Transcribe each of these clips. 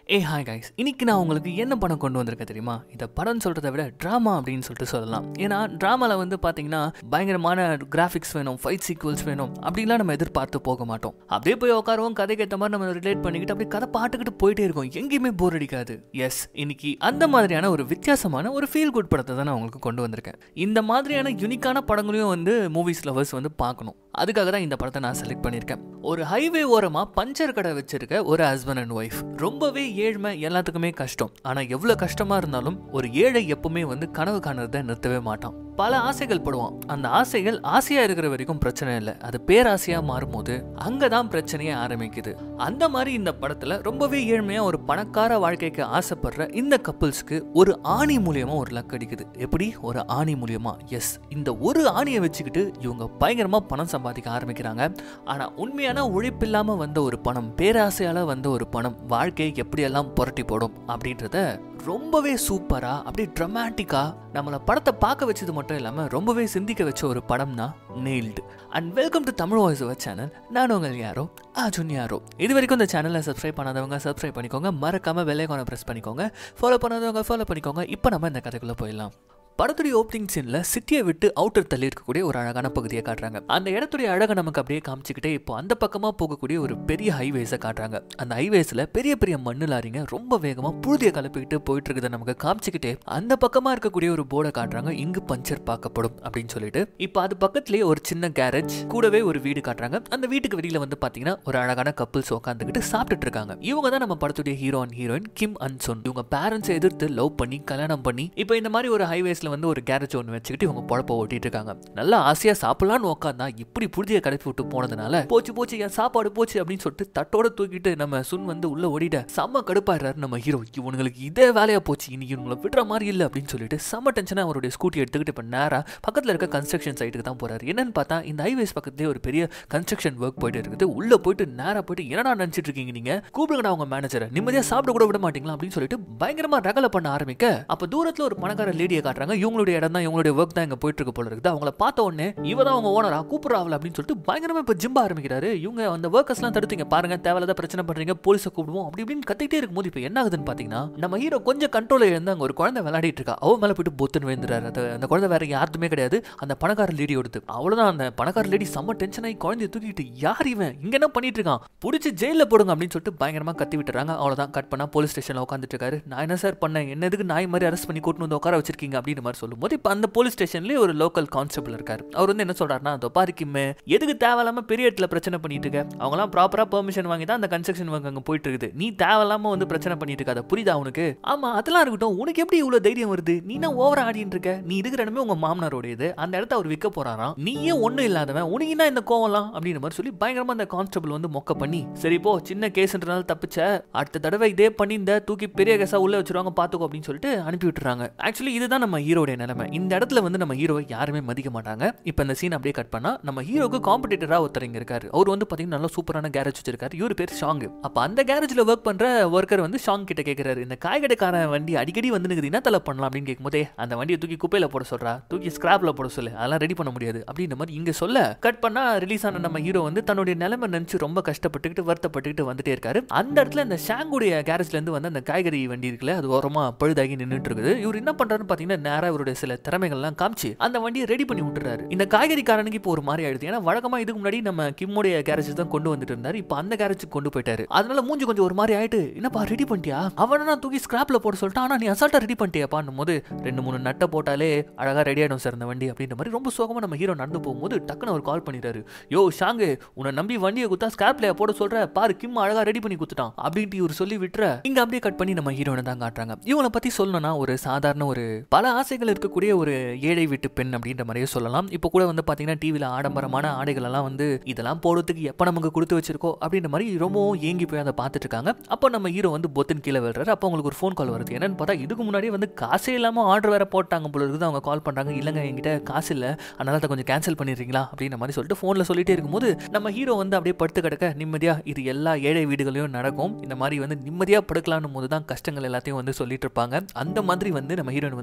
ஏ hi guys இன்னைக்கு நான் உங்களுக்கு என்ன படம் கொண்டு வந்திருக்கேன் தெரியுமா இதை படம் சொல்கிறத விட ட்ராமா அப்படின்னு சொல்லிட்டு சொல்லலாம் ஏன்னா ட்ராமாவில் வந்து பார்த்தீங்கன்னா பயங்கரமான கிராஃபிக்ஸ் வேணும் ஃபைட் சீக்வல்ஸ் வேணும் அப்படிலாம் நம்ம எதிர்பார்த்து போக மாட்டோம் அப்படியே போய் உட்காருவோம் கதைக்கு ஏற்ற மாதிரி நம்ம ரிலேட் பண்ணிக்கிட்டு அப்படியே கதை பாட்டுக்கிட்டு போயிட்டே இருக்கோம் எங்கேயுமே போர் அடிக்காது எஸ் இன்னைக்கு அந்த மாதிரியான ஒரு வித்தியாசமான ஒரு ஃபீல் குட் படத்தை தான் நான் உங்களுக்கு கொண்டு வந்திருக்கேன் இந்த மாதிரியான யூனிக்கான படங்களையும் வந்து மூவிஸ் லவர்ஸ் வந்து பார்க்கணும் அதுக்காக தான் இந்த படத்தை நான் செலக்ட் பண்ணியிருக்கேன் ஒரு ஹைவே ஓரமாக பஞ்சர் கடை வச்சிருக்க ஒரு ஹஸ்பண்ட் அண்ட் ஒய்ஃப் ரொம்பவே ஏழ்மை எல்லாத்துக்குமே கஷ்டம் ஆனால் எவ்வளோ கஷ்டமாக இருந்தாலும் ஒரு ஏழை எப்பவுமே வந்து கனவு காணுறதை நிறுத்தவே மாட்டான் பல ஆசைகள் படுவான் அந்த ஆசைகள் ஆசையா இருக்கிற வரைக்கும் பிரச்சனை இல்லை அது பேராசையா மாறும்போது அங்கே தான் பிரச்சனையே ஆரம்பிக்குது அந்த மாதிரி இந்த படத்தில் ரொம்பவே ஏழ்மையா ஒரு பணக்கார வாழ்க்கைக்கு ஆசைப்படுற இந்த கப்புள்ஸ்க்கு ஒரு ஆணி மூலியமா ஒரு லக் அடிக்குது எப்படி ஒரு ஆணி மூலியமா எஸ் இந்த ஒரு ஆணியை வச்சுக்கிட்டு இவங்க பயங்கரமா பணம் சம்பாதிக்க ஆரம்பிக்கிறாங்க ஆனா உண்மையான உழைப்பில்லாம வந்த ஒரு பணம் பேராசையால வந்த ஒரு பணம் வாழ்க்கையை எப்படியெல்லாம் புரட்டி போடும் அப்படின்றத ரொம்பவே சூப்பரா அப்படியே ட்ரமாட்டிக்கா நம்மள படத்தை பார்க்க வச்சது மட்டும் இல்லாம ரொம்பவே சிந்திக்க வச்ச ஒரு படம்னா nailed and welcome to Tamil voice over channel நான் உங்கள் யாரோ அர்ஜுன் யாரோ இது வரைக்கும் இந்த சேனலை சப்ஸ்கிரைப் பண்ணாதவங்க சப்ஸ்கிரைப் பண்ணிக்கோங்க மறக்காம வெள்ளைக்கான ப்ரெஸ் பண்ணிக்கோங்க ஃபாலோ பண்ணாதவங்க ஃபாலோ பண்ணிக்கோங்க இப்போ நம்ம இந்த கதைக்குள்ள போயிடலாம் படத்துடைய ஓப்பனிங் சீன்ல சிட்டியை விட்டு அவுட்டர் தள்ளி இருக்கக்கூடிய ஒரு அழகான பகுதியை காட்டுறாங்க அந்த இடத்துடைய அழகை நமக்கு அப்படியே காமிச்சுக்கிட்டே இப்போ அந்த பக்கமா போகக்கூடிய ஒரு பெரிய ஹைவேஸை காட்டுறாங்க அந்த ஹைவேஸ்ல பெரிய பெரிய மண்ணு லாரிங்க ரொம்ப வேகமா புழுதியை கலப்பிக்கிட்டு போயிட்டு இருக்குதை நமக்கு காமிச்சுக்கிட்டே அந்த பக்கமா இருக்கக்கூடிய ஒரு போர்டை காட்டுறாங்க இங்கு பஞ்சர் பார்க்கப்படும் அப்படின்னு சொல்லிட்டு இப்போ அது பக்கத்துலயே ஒரு சின்ன கேரேஜ் கூடவே ஒரு வீடு காட்டுறாங்க அந்த வீட்டுக்கு வெளியில வந்து பாத்தீங்கன்னா ஒரு அழகான கப்பிள்ஸ் உட்காந்துக்கிட்டு சாப்பிட்டுட்டு இருக்காங்க இவங்க தான் நம்ம படத்துடைய ஹீரோ அண்ட் ஹீரோயின் கிம் அன்சோன் இவங்க பேரண்ட்ஸ் எதிர்த்து லவ் பண்ணி கல்யாணம் பண்ணி இப்போ இந்த மாதிரி ஒரு ஹைவேஸ்ல வந்து ஒரு கேரேஜ் ஒன்று வச்சுக்கிட்டு இவங்க பொழப்ப ஓட்டிட்டு இருக்காங்க நல்லா ஆசையா சாப்பிடலாம்னு உட்காந்தா இப்படி புழுதியை கிளப்பி விட்டு போனதுனால போச்சு போச்சு என் சாப்பாடு போச்சு அப்படின்னு சொல்லிட்டு தட்டோட தூக்கிட்டு நம்ம சுன் வந்து உள்ள ஓடிட செம்ம கடுப்பாடுறாரு நம்ம ஹீரோ இவனுங்களுக்கு இதே வேலையா போச்சு இன்னைக்கு இவங்களை விடுற மாதிரி இல்லை அப்படின்னு சொல்லிட்டு செம்ம டென்ஷனாக அவருடைய ஸ்கூட்டி எடுத்துக்கிட்டு இப்போ நேரா பக்கத்தில் இருக்க கன்ஸ்ட்ரக்ஷன் சைட்டுக்கு தான் போறாரு என்னன்னு பார்த்தா இந்த ஹைவேஸ் பக்கத்துலேயே ஒரு பெரிய கன்ஸ்ட்ரக்ஷன் ஒர்க் போயிட்டு இருக்குது உள்ள போயிட்டு நேரா போயிட்டு என்னடா நினைச்சிட்டு இருக்கீங்க நீங்க கூப்பிடுங்கடா அவங்க மேனேஜரை நிம்மதியா சாப்பிட கூட விட மாட்டீங்களா அப்படின்னு சொல்லிட்டு பயங்கரமா ரகலை பண்ண ஆரம்பிக்க அப்ப தூரத்துல ஒரு பணக்கார லேடியை காட்டுறாங்க இவங்களுடைய இடம் தான் இவங்களுடைய ஒர்க் தான் இங்க போயிட்டு இருக்கு போல இருக்குது அவங்கள பார்த்த உடனே இவ தான் அவங்க ஓனரா கூப்பிடுறாவல அப்படின்னு சொல்லிட்டு பயங்கரமா இப்ப ஜிம்ப ஆரம்பிக்கிறாரு இவங்க அந்த ஒர்க்கர்ஸ்லாம் தடுத்தீங்க பாருங்க தேவையில்லாத பிரச்சனை பண்றீங்க போலீஸை கூப்பிடுவோம் அப்படி இப்படின்னு கத்திட்டே இருக்கும்போது இப்போ என்ன ஆகுதுன்னு பாத்தீங்கன்னா நம்ம ஹீரோ கொஞ்சம் கண்ட்ரோல் இழந்து அங்க ஒரு குழந்தை விளையாடிட்டு இருக்கா அவ மேல போயிட்டு பொத்துன்னு விழுந்துறாரு அது அந்த குழந்தை வேற யாருமே கிடையாது அந்த பணக்கார லேடி எடுத்து அவ்வளவுதான் அந்த பணக்கார லேடி செம்ம டென்ஷன் ஆகி குழந்தைய தூக்கிட்டு யார் இவன் இங்க என்ன பண்ணிட்டு இருக்கான் பிடிச்சி ஜெயில போடுங்க அப்படின்னு சொல்லிட்டு பயங்கரமா கத்தி விட்டுறாங்க அவ்வளவுதான் கட் பண்ணா போலீஸ் ஸ்டேஷன்ல உட்காந்துட்டு இருக்காரு நான் என்ன சார் பண்ணேன் என்னதுக்கு நாய் மாதிரி அரெஸ்ட் பண்ணி கூட்டு வந்து உட்கார வச்சிருக்கீங்க அப்படின்னு மாதிரி சொல்லும்போது இப்போ அந்த போலீஸ் ஸ்டேஷன்லேயே ஒரு லோக்கல் கான்ஸ்டபிள் இருக்காரு அவர் வந்து என்ன சொல்றாருன்னா அதோ பாருக்கிமே எதுக்கு தேவையில்லாம பெரிய இடத்துல பிரச்சனை பண்ணிட்டு இருக்க அவங்கலாம் ப்ராப்பரா பெர்மிஷன் வாங்கி தான் அந்த கன்ஸ்ட்ரக்ஷன் ஒர்க் அங்கே போயிட்டு இருக்குது நீ தேவையில்லாம வந்து பிரச்சனை பண்ணிட்டு இருக்காத புரியுதா உனக்கு ஆமா அதெல்லாம் இருக்கட்டும் உனக்கு எப்படி இவ்வளவு தைரியம் வருது நீ என்ன ஓவரா ஆடிட்டு இருக்க நீ இருக்கிற இடமே உங்க மாமனாரோடையது அந்த இடத்த அவர் விற்க போறாராம் நீயே ஒண்ணும் இல்லாதவன் உனக்கு என்ன இந்த கோவலாம் அப்படின்ற மாதிரி சொல்லி பயங்கரமா அந்த கான்ஸ்டபிள் வந்து மொக்க பண்ணி சரி போ சின்ன கேஸ்ன்றனால தப்பிச்ச அடுத்த தடவை இதே பண்ணி இந்த தூக்கி பெரிய கேஸா உள்ள வச்சிருவாங்க பாத்துக்கோ அப்படின்னு சொல்லிட்டு அனுப்பி விட்டுறாங்க ஆக்சுவலி இதுதான் நம்ம ஹீரோடைய நிலைமை இந்த இடத்துல வந்து நம்ம ஹீரோவை யாருமே மதிக்க மாட்டாங்க இப்போ இந்த சீன் அப்படியே கட் பண்ணா நம்ம ஹீரோக்கு காம்படிட்டரா ஒருத்தர் இங்க இருக்காரு அவர் வந்து பாத்தீங்கன்னா நல்ல சூப்பரான கேரேஜ் வச்சிருக்காரு இவர் பேர் ஷாங் அப்ப அந்த கேரேஜ்ல ஒர்க் பண்ற ஒர்க்கர் வந்து ஷாங் கிட்ட கேக்குறாரு இந்த காய்கடைக்காரன் வண்டி அடிக்கடி வந்து நிக்குது என்ன தலை பண்ணலாம் அப்படின்னு கேட்கும்போதே அந்த வண்டியை தூக்கி குப்பையில போட சொல்றா தூக்கி ஸ்கிராப்ல போட சொல்லு அதெல்லாம் ரெடி பண்ண முடியாது அப்படின்ற மாதிரி இங்க சொல்ல கட் பண்ணா ரிலீஸ் ஆன நம்ம ஹீரோ வந்து தன்னுடைய நிலைமை நினைச்சு ரொம்ப கஷ்டப்பட்டுக்கிட்டு வருத்தப்பட்டுக்கிட்டு வந்துட்டே இருக்காரு அந்த இடத்துல இந்த ஷாங்குடைய கேரேஜ்ல இருந்து வந்து அந்த காய்கறி வண்டி இருக்குல்ல அது ஓரமா பழுதாகி நின்றுட்டு இருக்குது இவர் என்ன பண்றாருன்னு பாத்தீங்கன்னா நேரா இவருடைய சில திறமைகள்லாம் காமிச்சு அந்த வண்டியை ரெடி பண்ணி விட்டுறாரு இந்த காய்கறிக்காரனுக்கு இப்போ ஒரு மாதிரி ஆயிடுது ஏன்னா வழக்கமா இதுக்கு முன்னாடி நம்ம கிம்முடைய கேரேஜ் தான் கொண்டு வந்துட்டு இருந்தாரு இப்போ அந்த கேரேஜுக்கு கொண்டு போயிட்டாரு அதனால மூஞ்சி கொஞ்சம் ஒரு மாதிரி ஆயிட்டு என்னப்பா ரெடி பண்ணிட்டியா அவனை நான் தூக்கி ஸ்கிராப்ல போட சொல்லிட்டான் ஆனா நீ அசால்ட்டா ரெடி பண்ணிட்டியாப்பான்னும் போது ரெண்டு மூணு நட்டை போட்டாலே அழகா ரெடி ஆயிடும் சார் இந்த வண்டி அப்படின்ற மாதிரி ரொம்ப சோகமா நம்ம ஹீரோ நடந்து போகும்போது டக்குன்னு அவர் கால் பண்ணிடுறாரு யோ ஷாங்கு உன்னை நம்பி வண்டியை குத்தா ஸ்கிராப்ல போட சொல்ற பாரு கிம் அழகா ரெடி பண்ணி குத்துட்டான் அப்படின்ட்டு இவர் சொல்லி விட்டுற இங்க அப்படியே கட் பண்ணி நம்ம ஹீரோனை தான் காட்டுறாங்க இவனை பத்தி சொல்லணும்னா ஒரு சாதாரண ஒரு பல ஆசைகள் இருக்கக்கூடிய ஒரு ஏழை வீட்டு பெண் அப்படின்ற மாதிரியே சொல்லலாம் இப்போ கூட வந்து பாத்தீங்கன்னா டிவில ஆடம்பரமான ஆடைகள் எல்லாம் வந்து இதெல்லாம் போடுறதுக்கு எப்ப நமக்கு கொடுத்து வச்சிருக்கோ அப்படின்ற மாதிரி ரொம்பவும் ஏங்கி போய் அதை பார்த்துட்டு இருக்காங்க அப்போ நம்ம ஹீரோ வந்து பொத்துன்னு கீழே விழுறாரு அப்போ உங்களுக்கு ஒரு ஃபோன் கால் வருது என்னன்னு பார்த்தா இதுக்கு முன்னாடியே வந்து காசே இல்லாம ஆர்டர் வேற போட்டாங்க போல இருக்குது அவங்க கால் பண்றாங்க இல்லைங்க என்கிட்ட காசு இல்லை அதனால அதை கொஞ்சம் கேன்சல் பண்ணிடுறீங்களா அப்படின்ற மாதிரி சொல்லிட்டு ஃபோனில் சொல்லிட்டே இருக்கும்போது நம்ம ஹீரோ வந்து அப்படியே படுத்து கிடக்க நிம்மதியா இது எல்லா ஏழை வீடுகளையும் நடக்கும் இந்த மாதிரி வந்து நிம்மதியா படுக்கலாம்னு போது தான் கஷ்டங்கள் எல்லாத்தையும் வந்து சொல்லிட்டு இருப்பாங்க அந்த மாதிரி வந்து நம்ம ஹீரோயின் வந்து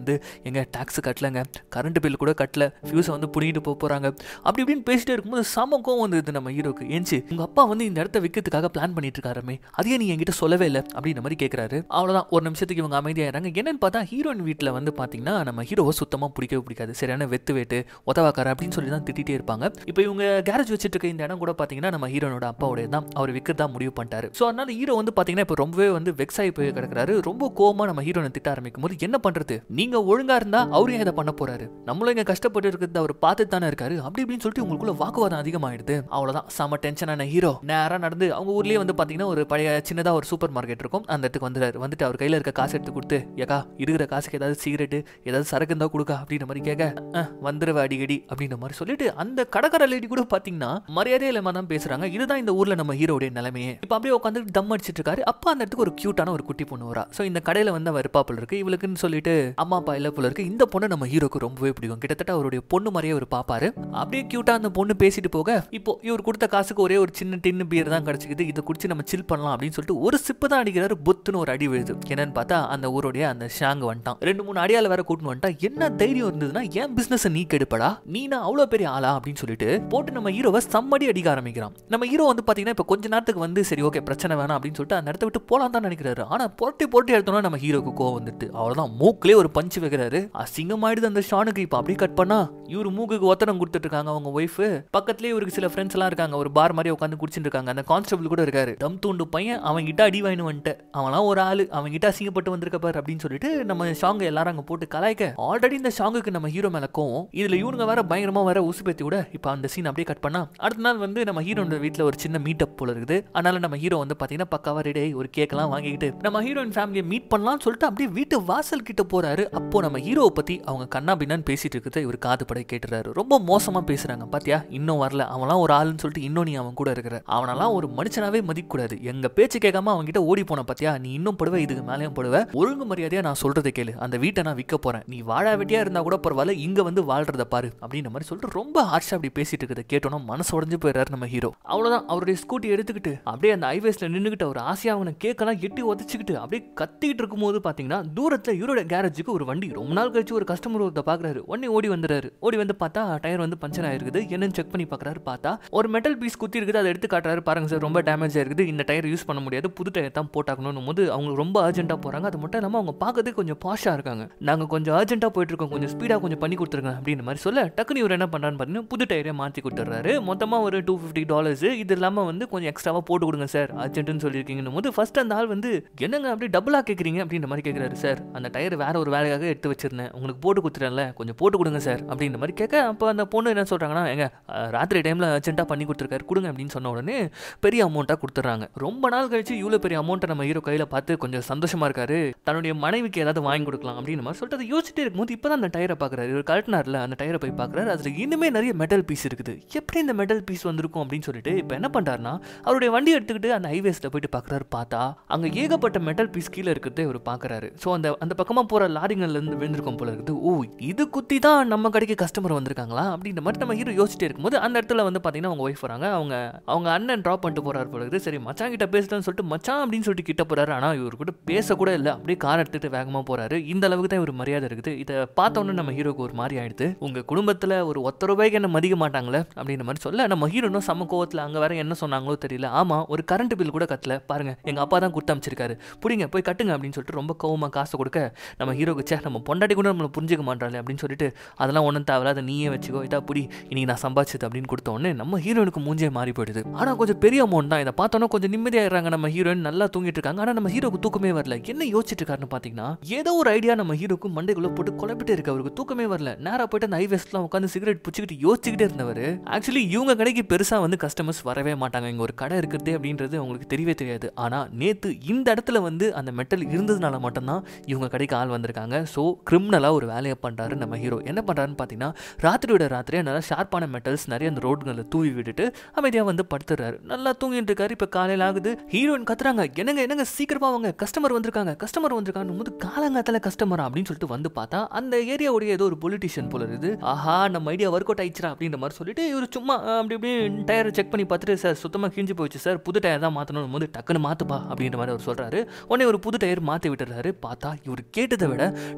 எங்க டாக்ஸ் கட்டலங்க கரண்ட் பில் கூட கட்டல ஃபியூஸை வந்து புடிங்கிட்டு போக போறாங்க அப்படி இப்படின்னு பேசிட்டே இருக்கும்போது சம கோவம் வந்தது நம்ம ஹீரோக்கு ஏஞ்சி உங்க அப்பா வந்து இந்த இடத்த விற்கிறதுக்காக பிளான் பண்ணிட்டு இருக்காருமே அதையே நீ என்கிட்ட சொல்லவே இல்லை அப்படின்ற மாதிரி கேட்கறாரு அவ்வளவுதான் ஒரு நிமிஷத்துக்கு இவங்க அமைதியாகிறாங்க என்னன்னு பார்த்தா ஹீரோயின் வீட்டில் வந்து பாத்தீங்கன்னா நம்ம ஹீரோவை சுத்தமா பிடிக்கவே பிடிக்காது சரியான வெத்து வேட்டு உதவாக்கார அப்படின்னு சொல்லி தான் திட்டிகிட்டே இருப்பாங்க இப்போ இவங்க கேரேஜ் வச்சுட்டு இருக்க இந்த இடம் கூட பாத்தீங்கன்னா நம்ம ஹீரோனோட அப்பாவுடைய தான் அவர் விற்கிறதா முடிவு பண்ணிட்டாரு ஸோ அதனால ஹீரோ வந்து பாத்தீங்கன்னா இப்போ ரொம்பவே வந்து வெக்ஸ் ஆகி போய் கிடக்குறாரு ரொம்ப கோவமா நம்ம ஹீரோனை திட்ட ஆரம்பிக்கும் போது என்ன பண்றது நீங்க ஒழுங்கா இருந்தா அவரும் ஏன் இதை பண்ண போறாரு நம்மளும் இங்க கஷ்டப்பட்டு இருக்கிறது அவர் பார்த்துட்டு தானே இருக்காரு அப்படி இப்படின்னு சொல்லிட்டு உங்களுக்குள்ள வாக்குவாதம் அதிகமாயிடுது அவ்வளவுதான் செம டென்ஷனான ஹீரோ நேரா நடந்து அவங்க ஊர்லயே வந்து பாத்தீங்கன்னா ஒரு பழைய சின்னதா ஒரு சூப்பர் மார்க்கெட் இருக்கும் அந்த இடத்துக்கு வந்துட்டாரு வந்துட்டு அவர் கையில இருக்க காசு எடுத்து கொடுத்து ஏக்கா இருக்கிற காசுக்கு ஏதாவது சிகரெட் ஏதாவது சரக்கு இருந்தா கொடுக்கா அப்படின்ற மாதிரி கேட்க "அஹ், வந்துருவ அடிக்கடி அப்படின்ற மாதிரி சொல்லிட்டு அந்த கடைக்கார லேடி கூட பாத்தீங்கன்னா மரியாதை இல்லாம தான் பேசுறாங்க இதுதான் இந்த ஊர்ல நம்ம ஹீரோடைய நிலைமையே இப்ப அப்படியே உட்காந்து தம் அடிச்சிட்டு இருக்காரு அப்ப அந்த இடத்துக்கு ஒரு கியூட்டான ஒரு குட்டி பொண்ணு வரா சோ இந்த கடையில வந்து அவர் இருப்பாப்புல இருக்கு இவளுக்குன்னு சொல்லிட்டு அம்மா அப்பா இல்ல போல இருக்கு இந்த பொண்ணு நம்ம ஹீரோக்கு ரொம்பவே பிடிக்கும் கிட்டத்தட்ட அவருடைய பொண்ணு மாதிரியே அவர் பாப்பாரு அப்படியே கியூட்டா அந்த பொண்ணு பேசிட்டு போக இப்போ இவர் கொடுத்த காசுக்கு ஒரே ஒரு சின்ன டின்னு பியர் தான் கிடைச்சிக்குது இதை குடிச்சு நம்ம சில் பண்ணலாம் அப்படின்னு சொல்லிட்டு ஒரு சிப்பு தான் அடிக்கிறாரு புத்துன்னு ஒரு அடி விழுது என்னன்னு பார்த்தா அந்த ஊருடைய அந்த ஷாங் வந்துட்டான் ரெண்டு மூணு அடியால வேற கூட்டின்னு வந்துட்டான் என்ன தைரியம் இருந்ததுன்னா என் பிசினஸ் நீ கெடுப்படா நீ நான் அவ்வளோ பெரிய ஆளா அப்படின்னு சொல்லிட்டு போட்டு நம்ம ஹீரோவை சம்மடி அடிக்க ஆரம்பிக்கிறான் நம்ம ஹீரோ வந்து பாத்தீங்கன்னா இப்போ கொஞ்ச நேரத்துக்கு வந்து சரி ஓகே பிரச்சனை வேணாம் அப்படின்னு சொல்லிட்டு அந்த இடத்த விட்டு போலாம் தான் நினைக்கிறாரு ஆனா பொரட்டி பொரட்டி எடுத்தோம்னா நம்ம ஹீரோக்கு கோவம் வந்துட்டு அவ்வளவுதான் மூக்கிலே ஒரு பஞ்சு வைக்கிறாரு அசிங்கமாயிடுது அந்த ஷானுக்கு இப்போ அப்படியே கட் பண்ணா இவர் மூக்குக்கு ஒத்தடம் கொடுத்துட்டு இருக்காங்க அவங்க ஒய்ஃப் பக்கத்துலேயே இவருக்கு சில ஃப்ரெண்ட்ஸ் எல்லாம் இருக்காங்க ஒரு பார் மாதிரி உட்காந்து குடிச்சிட்டு இருக்காங்க அந்த கான்ஸ்டபிள் கூட இருக்காரு தம் தூண்டு பையன் அவன் கிட்ட அடி வாங்கினு வந்துட்டு அவன்லாம் ஒரு ஆளு அவன் கிட்ட அசிங்கப்பட்டு வந்திருக்க பாரு அப்படின்னு சொல்லிட்டு நம்ம ஷாங்க எல்லாரும் அங்க போட்டு கலாய்க்க ஆல்ரெடி இந்த ஷாங்குக்கு நம்ம ஹீரோ மேல கோவம் இதுல இவனுங்க வேற பயங்கரமா வேற உசுப்பேத்தி விட இப்போ அந்த சீன் அப்படியே கட் பண்ணா அடுத்த நாள் வந்து நம்ம ஹீரோட வீட்ல ஒரு சின்ன மீட் அப் போல இருக்குது அதனால நம்ம ஹீரோ வந்து பாத்தீங்கன்னா பக்காவா ரெடி ஒரு கேக்கெல்லாம் வாங்கிக்கிட்டு நம்ம ஹீரோயின் ஃபேமிலியை மீட் பண்ணலாம்னு சொல்லிட்டு அப்படியே வீட்டு வாசல் கிட்ட போறாரு அப்போ நம்ம ஹீரோவை பத்தி அவங்க கண்ணா பின்னான்னு பேசிட்டு இருக்கிறத இவர் காது பட கேட்டுறாரு ரொம்ப மோசமா பேசுறாங்க பாத்தியா இன்னும் வரல அவன்லாம் ஒரு ஆளுன்னு சொல்லிட்டு இன்னும் நீ அவன் கூட இருக்கிற அவனெல்லாம் ஒரு மனுஷனாவே மதிக்க கூடாது எங்க பேச்சு கேட்காம அவன் கிட்ட ஓடி போன பாத்தியா நீ இன்னும் படுவ இதுக்கு மேலேயும் படுவ ஒழுங்கு மரியாதையா நான் சொல்றதை கேளு அந்த வீட்டை நான் விற்க போறேன் நீ வாழா வெட்டியா இருந்தா கூட பரவாயில்ல இங்க வந்து வாழ்றத பாரு அப்படின்ற மாதிரி சொல்லிட்டு ரொம்ப ஹார்ஷா அப்படி பேசிட்டு இருக்கிறத கேட்டோம்னா மனசு உடஞ்சு போயிடுறாரு நம்ம ஹீரோ அவ்வளவுதான் அவருடைய ஸ்கூட்டி எடுத்துக்கிட்டு அப்படியே அந்த ஹைவேஸ்ல நின்னுக்கிட்டு அவர் ஆசையா அவனை கேட்கலாம் எட்டி உதச்சிக்கிட்டு அப்படியே கத்திக்கிட்டு இருக்கும்போது பாத்தீங்கன்னா தூரத்துல இவரோட கேரேஜுக்கு ஒரு வண்டி ரொம்ப நாள் கழிச்சு ஒரு கஸ்டமர் ஒருத்த பாக்குறாரு உடனே ஓடி வந்துறாரு ஓடி வந்து பார்த்தா டயர் வந்து பஞ்சர் ஆயிருக்குது என்னன்னு செக் பண்ணி பார்க்கறாரு பார்த்தா ஒரு மெட்டல் பீஸ் குத்தி இருக்குது அதை எடுத்து காட்டுறாரு பாருங்க சார் ரொம்ப டேமேஜ் ஆயிருக்குது இந்த டயர் யூஸ் பண்ண முடியாது புது டயர் தான் போட்டாக்கணும் போது அவங்க ரொம்ப அர்ஜென்ட்டாக போறாங்க அது மட்டும் இல்லாமல் அவங்க பார்க்கறதுக்கு கொஞ்சம் பாஷா இருக்காங்க நாங்கள் கொஞ்சம் அர்ஜென்ட்டாக போயிட்டு இருக்கோம் கொஞ்சம் ஸ்பீடாக கொஞ்சம் பண்ணி கொடுத்துருங்க அப்படின்ற மாதிரி சொல்ல டக்குனு இவர் என்ன பண்ணுறான்னு பார்த்தீங்கன்னா புது டயரை மாற்றி கொடுத்துட்றாரு மொத்தமாக ஒரு டூ ஃபிஃப்டி டாலர்ஸ் இது இல்லாமல் வந்து கொஞ்சம் எக்ஸ்ட்ராவாக போட்டு கொடுங்க சார் அர்ஜென்ட்னு சொல்லியிருக்கீங்கன்னு போது ஃபர்ஸ்ட் அந்த ஆள் வந்து என்னங்க அப்படி டபுளாக கேட்குறீங்க அப்படின்ற மாதிரி கேட்குறாரு சார் அந்த டயர் வேற ஒரு வேலைக்காக எடுத்து வச்சிருந்தேன் உங்களுக்கு போட்டு கொடுத்துட்டேன்ல கொஞ்சம் போட்டு கொடுங்க சார் அப்படின்ற மாதிரி கேட்க அப்போ அந்த பொண்ணு என்ன சொல்கிறாங்கன்னா எங்க அஹ், ராத்திரி டைமில் அர்ஜென்ட்டாக பண்ணி கொடுத்துருக்காரு கொடுங்க அப்படின்னு சொன்ன உடனே பெரிய அமௌண்ட்டாக கொடுத்துட்றாங்க ரொம்ப நாள் கழிச்சு இவ்வளோ பெரிய அமௌண்ட்டை நம்ம ஹீரோ கையில் பார்த்து கொஞ்சம் சந்தோஷமா இருக்காரு தன்னுடைய மனைவிக்கு ஏதாவது வாங்கி கொடுக்கலாம் அப்படின்னு மாதிரி சொல்லிட்டு அதை யோசிச்சுட்டே இருக்கும்போது இப்போ தான் அந்த டயரை பார்க்குறாரு இவர் கழட்டினார்ல அந்த டயரை போய் பார்க்குறாரு அதில் இன்னுமே நிறைய மெட்டல் பீஸ் இருக்குது எப்படி இந்த மெட்டல் பீஸ் வந்திருக்கும் அப்படின்னு சொல்லிட்டு இப்போ என்ன பண்ணுறாருன்னா அவருடைய வண்டி எடுத்துக்கிட்டு அந்த ஹைவேஸில் போயிட்டு பார்க்குறாரு பார்த்தா அங்கே ஏகப்பட்ட மெட்டல் பீஸ் கீழே இருக்கிறதே இவர் பார்க்குறாரு ஸோ அந்த அந்த பக்கமாக போகிற லாரிங்கள்லேருந்து விழுந்திருக்கும் போல இருக்குது ஓ இது குத்தி தான் நம்ம கடைக்கு கஸ்டமர் வந்திருக்காங்களா அப்படின்ற மாதிரி நம்ம ஹீரோ யோசிச்சுட்டே இருக்கும்போது அந்த இடத்துல வந்து பார்த்தீங்கன்னா அவங்க ஒய்ஃப் வராங்க அவங்க அவங்க அண்ணன் ட்ராப் பண்ணிட்டு போறாரு போல இருக்குது சரி மச்சான் கிட்ட பேசலாம்னு சொல்லிட்டு மச்சான் அப்படின்னு சொல்லிட்டு கிட்ட போறாரு ஆனால் இவர் கூட பேசக்கூட இல்லை அப்படியே கார் எடுத்துட்டு வேகமாக போறாரு இந்த அளவுக்கு தான் இவர் மரியாதை இருக்குது இதை பார்த்தோன்னே நம்ம ஹீரோக்கு ஒரு மாதிரி ஆயிடுது உங்க குடும்பத்தில் ஒரு ஒத்த ரூபாய்க்கு என்ன மதிக்க மாட்டாங்களே அப்படின்ற மாதிரி சொல்ல நம்ம ஹீரோனும் சம கோவத்தில் அங்கே வேற என்ன சொன்னாங்களோ தெரியல ஆமா ஒரு கரண்ட் பில் கூட கட்டல பாருங்க எங்க அப்பா தான் கொடுத்து அமைச்சிருக்காரு பிடிங்க போய் கட்டுங்க அப்படின்னு சொல்லிட்டு ரொம்ப கோவமா காசு கொடுக்க நம்ம ஹீரோக்கு சே நம்ம பொண்டாட்டி கூட நம்மளை புரிஞ்சுக்க மாட்டாங்களே அப்படின்னு சொல்லிட்டு அதெல்லாம் ஒன்றும் தேவையில்ல அதை நீயே வச்சுக்கோ இதா புடி இன்னைக்கு நான் சம்பாதிச்சது அப்படின்னு கொடுத்த உடனே நம்ம ஹீரோனுக்கு மூஞ்சே மாறி போயிடுது ஆனால் கொஞ்சம் பெரிய அமௌண்ட் தான் இதை பார்த்தோன்னா கொஞ்சம் நிம்மதியாகிறாங்க நம்ம ஹீரோயின் நல்லா தூங்கிட்டு இருக்காங்க ஆனால் நம்ம ஹீரோக்கு தூக்கமே வரல என்ன யோசிச்சுட்டு இருக்காருன்னு பார்த்தீங்கன்னா ஏதோ ஒரு ஐடியா நம்ம ஹீரோக்கு மண்டைக்குள்ள போட்டு குழப்பிட்டே இருக்கு அவருக்கு தூக்கமே வரல நேரா போயிட்டு அந்த ஹைவேஸ்லாம் உட்காந்து சிகரெட் பிடிச்சிக்கிட்டு யோசிச்சுக்கிட்டே இருந்தவர் ஆக்சுவலி இவங்க கடைக்கு பெருசா வந்து கஸ்டமர்ஸ் வரவே மாட்டாங்க இங்க ஒரு கடை இருக்கிறதே அப்படின்றது அவங்களுக்கு தெரியவே தெரியாது ஆனா நேத்து இந்த இடத்துல வந்து அந்த மெட்டல் இருந்ததுனால மட்டும்தான் இவங்க கடைக்கு ஆள் வந்திருக்காங்க ஸோ கிரிமினலாக ஒரு வேலையை பண்றாரு நம்ம ஹீரோ என்ன பண்றாருன்னு பார்த்தீங்கன்னா ராத்திரியோட ராத்திரியே நல்லா ஷார்ப்பான மெட்டல்ஸ் நிறைய அந்த ரோடுகளில் தூவி விட்டுட்டு அமைதியாக வந்து படுத்துறாரு நல்லா தூங்கிட்டு இருக்காரு இப்போ காலையில் ஆகுது ஹீரோயின் கத்துறாங்க என்னங்க என்னங்க சீக்கிரமா வாங்க கஸ்டமர் வந்திருக்காங்க கஸ்டமர் வந்திருக்காங்க போது காலங்காத்தால கஸ்டமர் அப்படின்னு சொல்லிட்டு வந்து பார்த்தா அந்த ஏரியாவுடைய ஏதோ ஒரு பொலிட்டிஷியன் போல இருக்குது ஆஹா நம்ம ஐடியா ஒர்க் அவுட் ஆயிடுச்சா அப்படின்ற மாதிரி சொல்லிட்டு இவர் சும்மா அஹ், அப்படி இப்படி டயரை செக் பண்ணி பார்த்துட்டு சார் சுத்தமாக கிழிஞ்சு போயிடுச்சு சார் புது டயர் தான் மாற்றணும் போது டக்குன்னு மாத்துப்பா அப்படின்ற மாதிரி அவர் சொல்றாரு உடனே ஒரு புது டயர் மாற்றி விட்டுறாரு பார்த்தா இவர் கேட்டதை விட டபுளா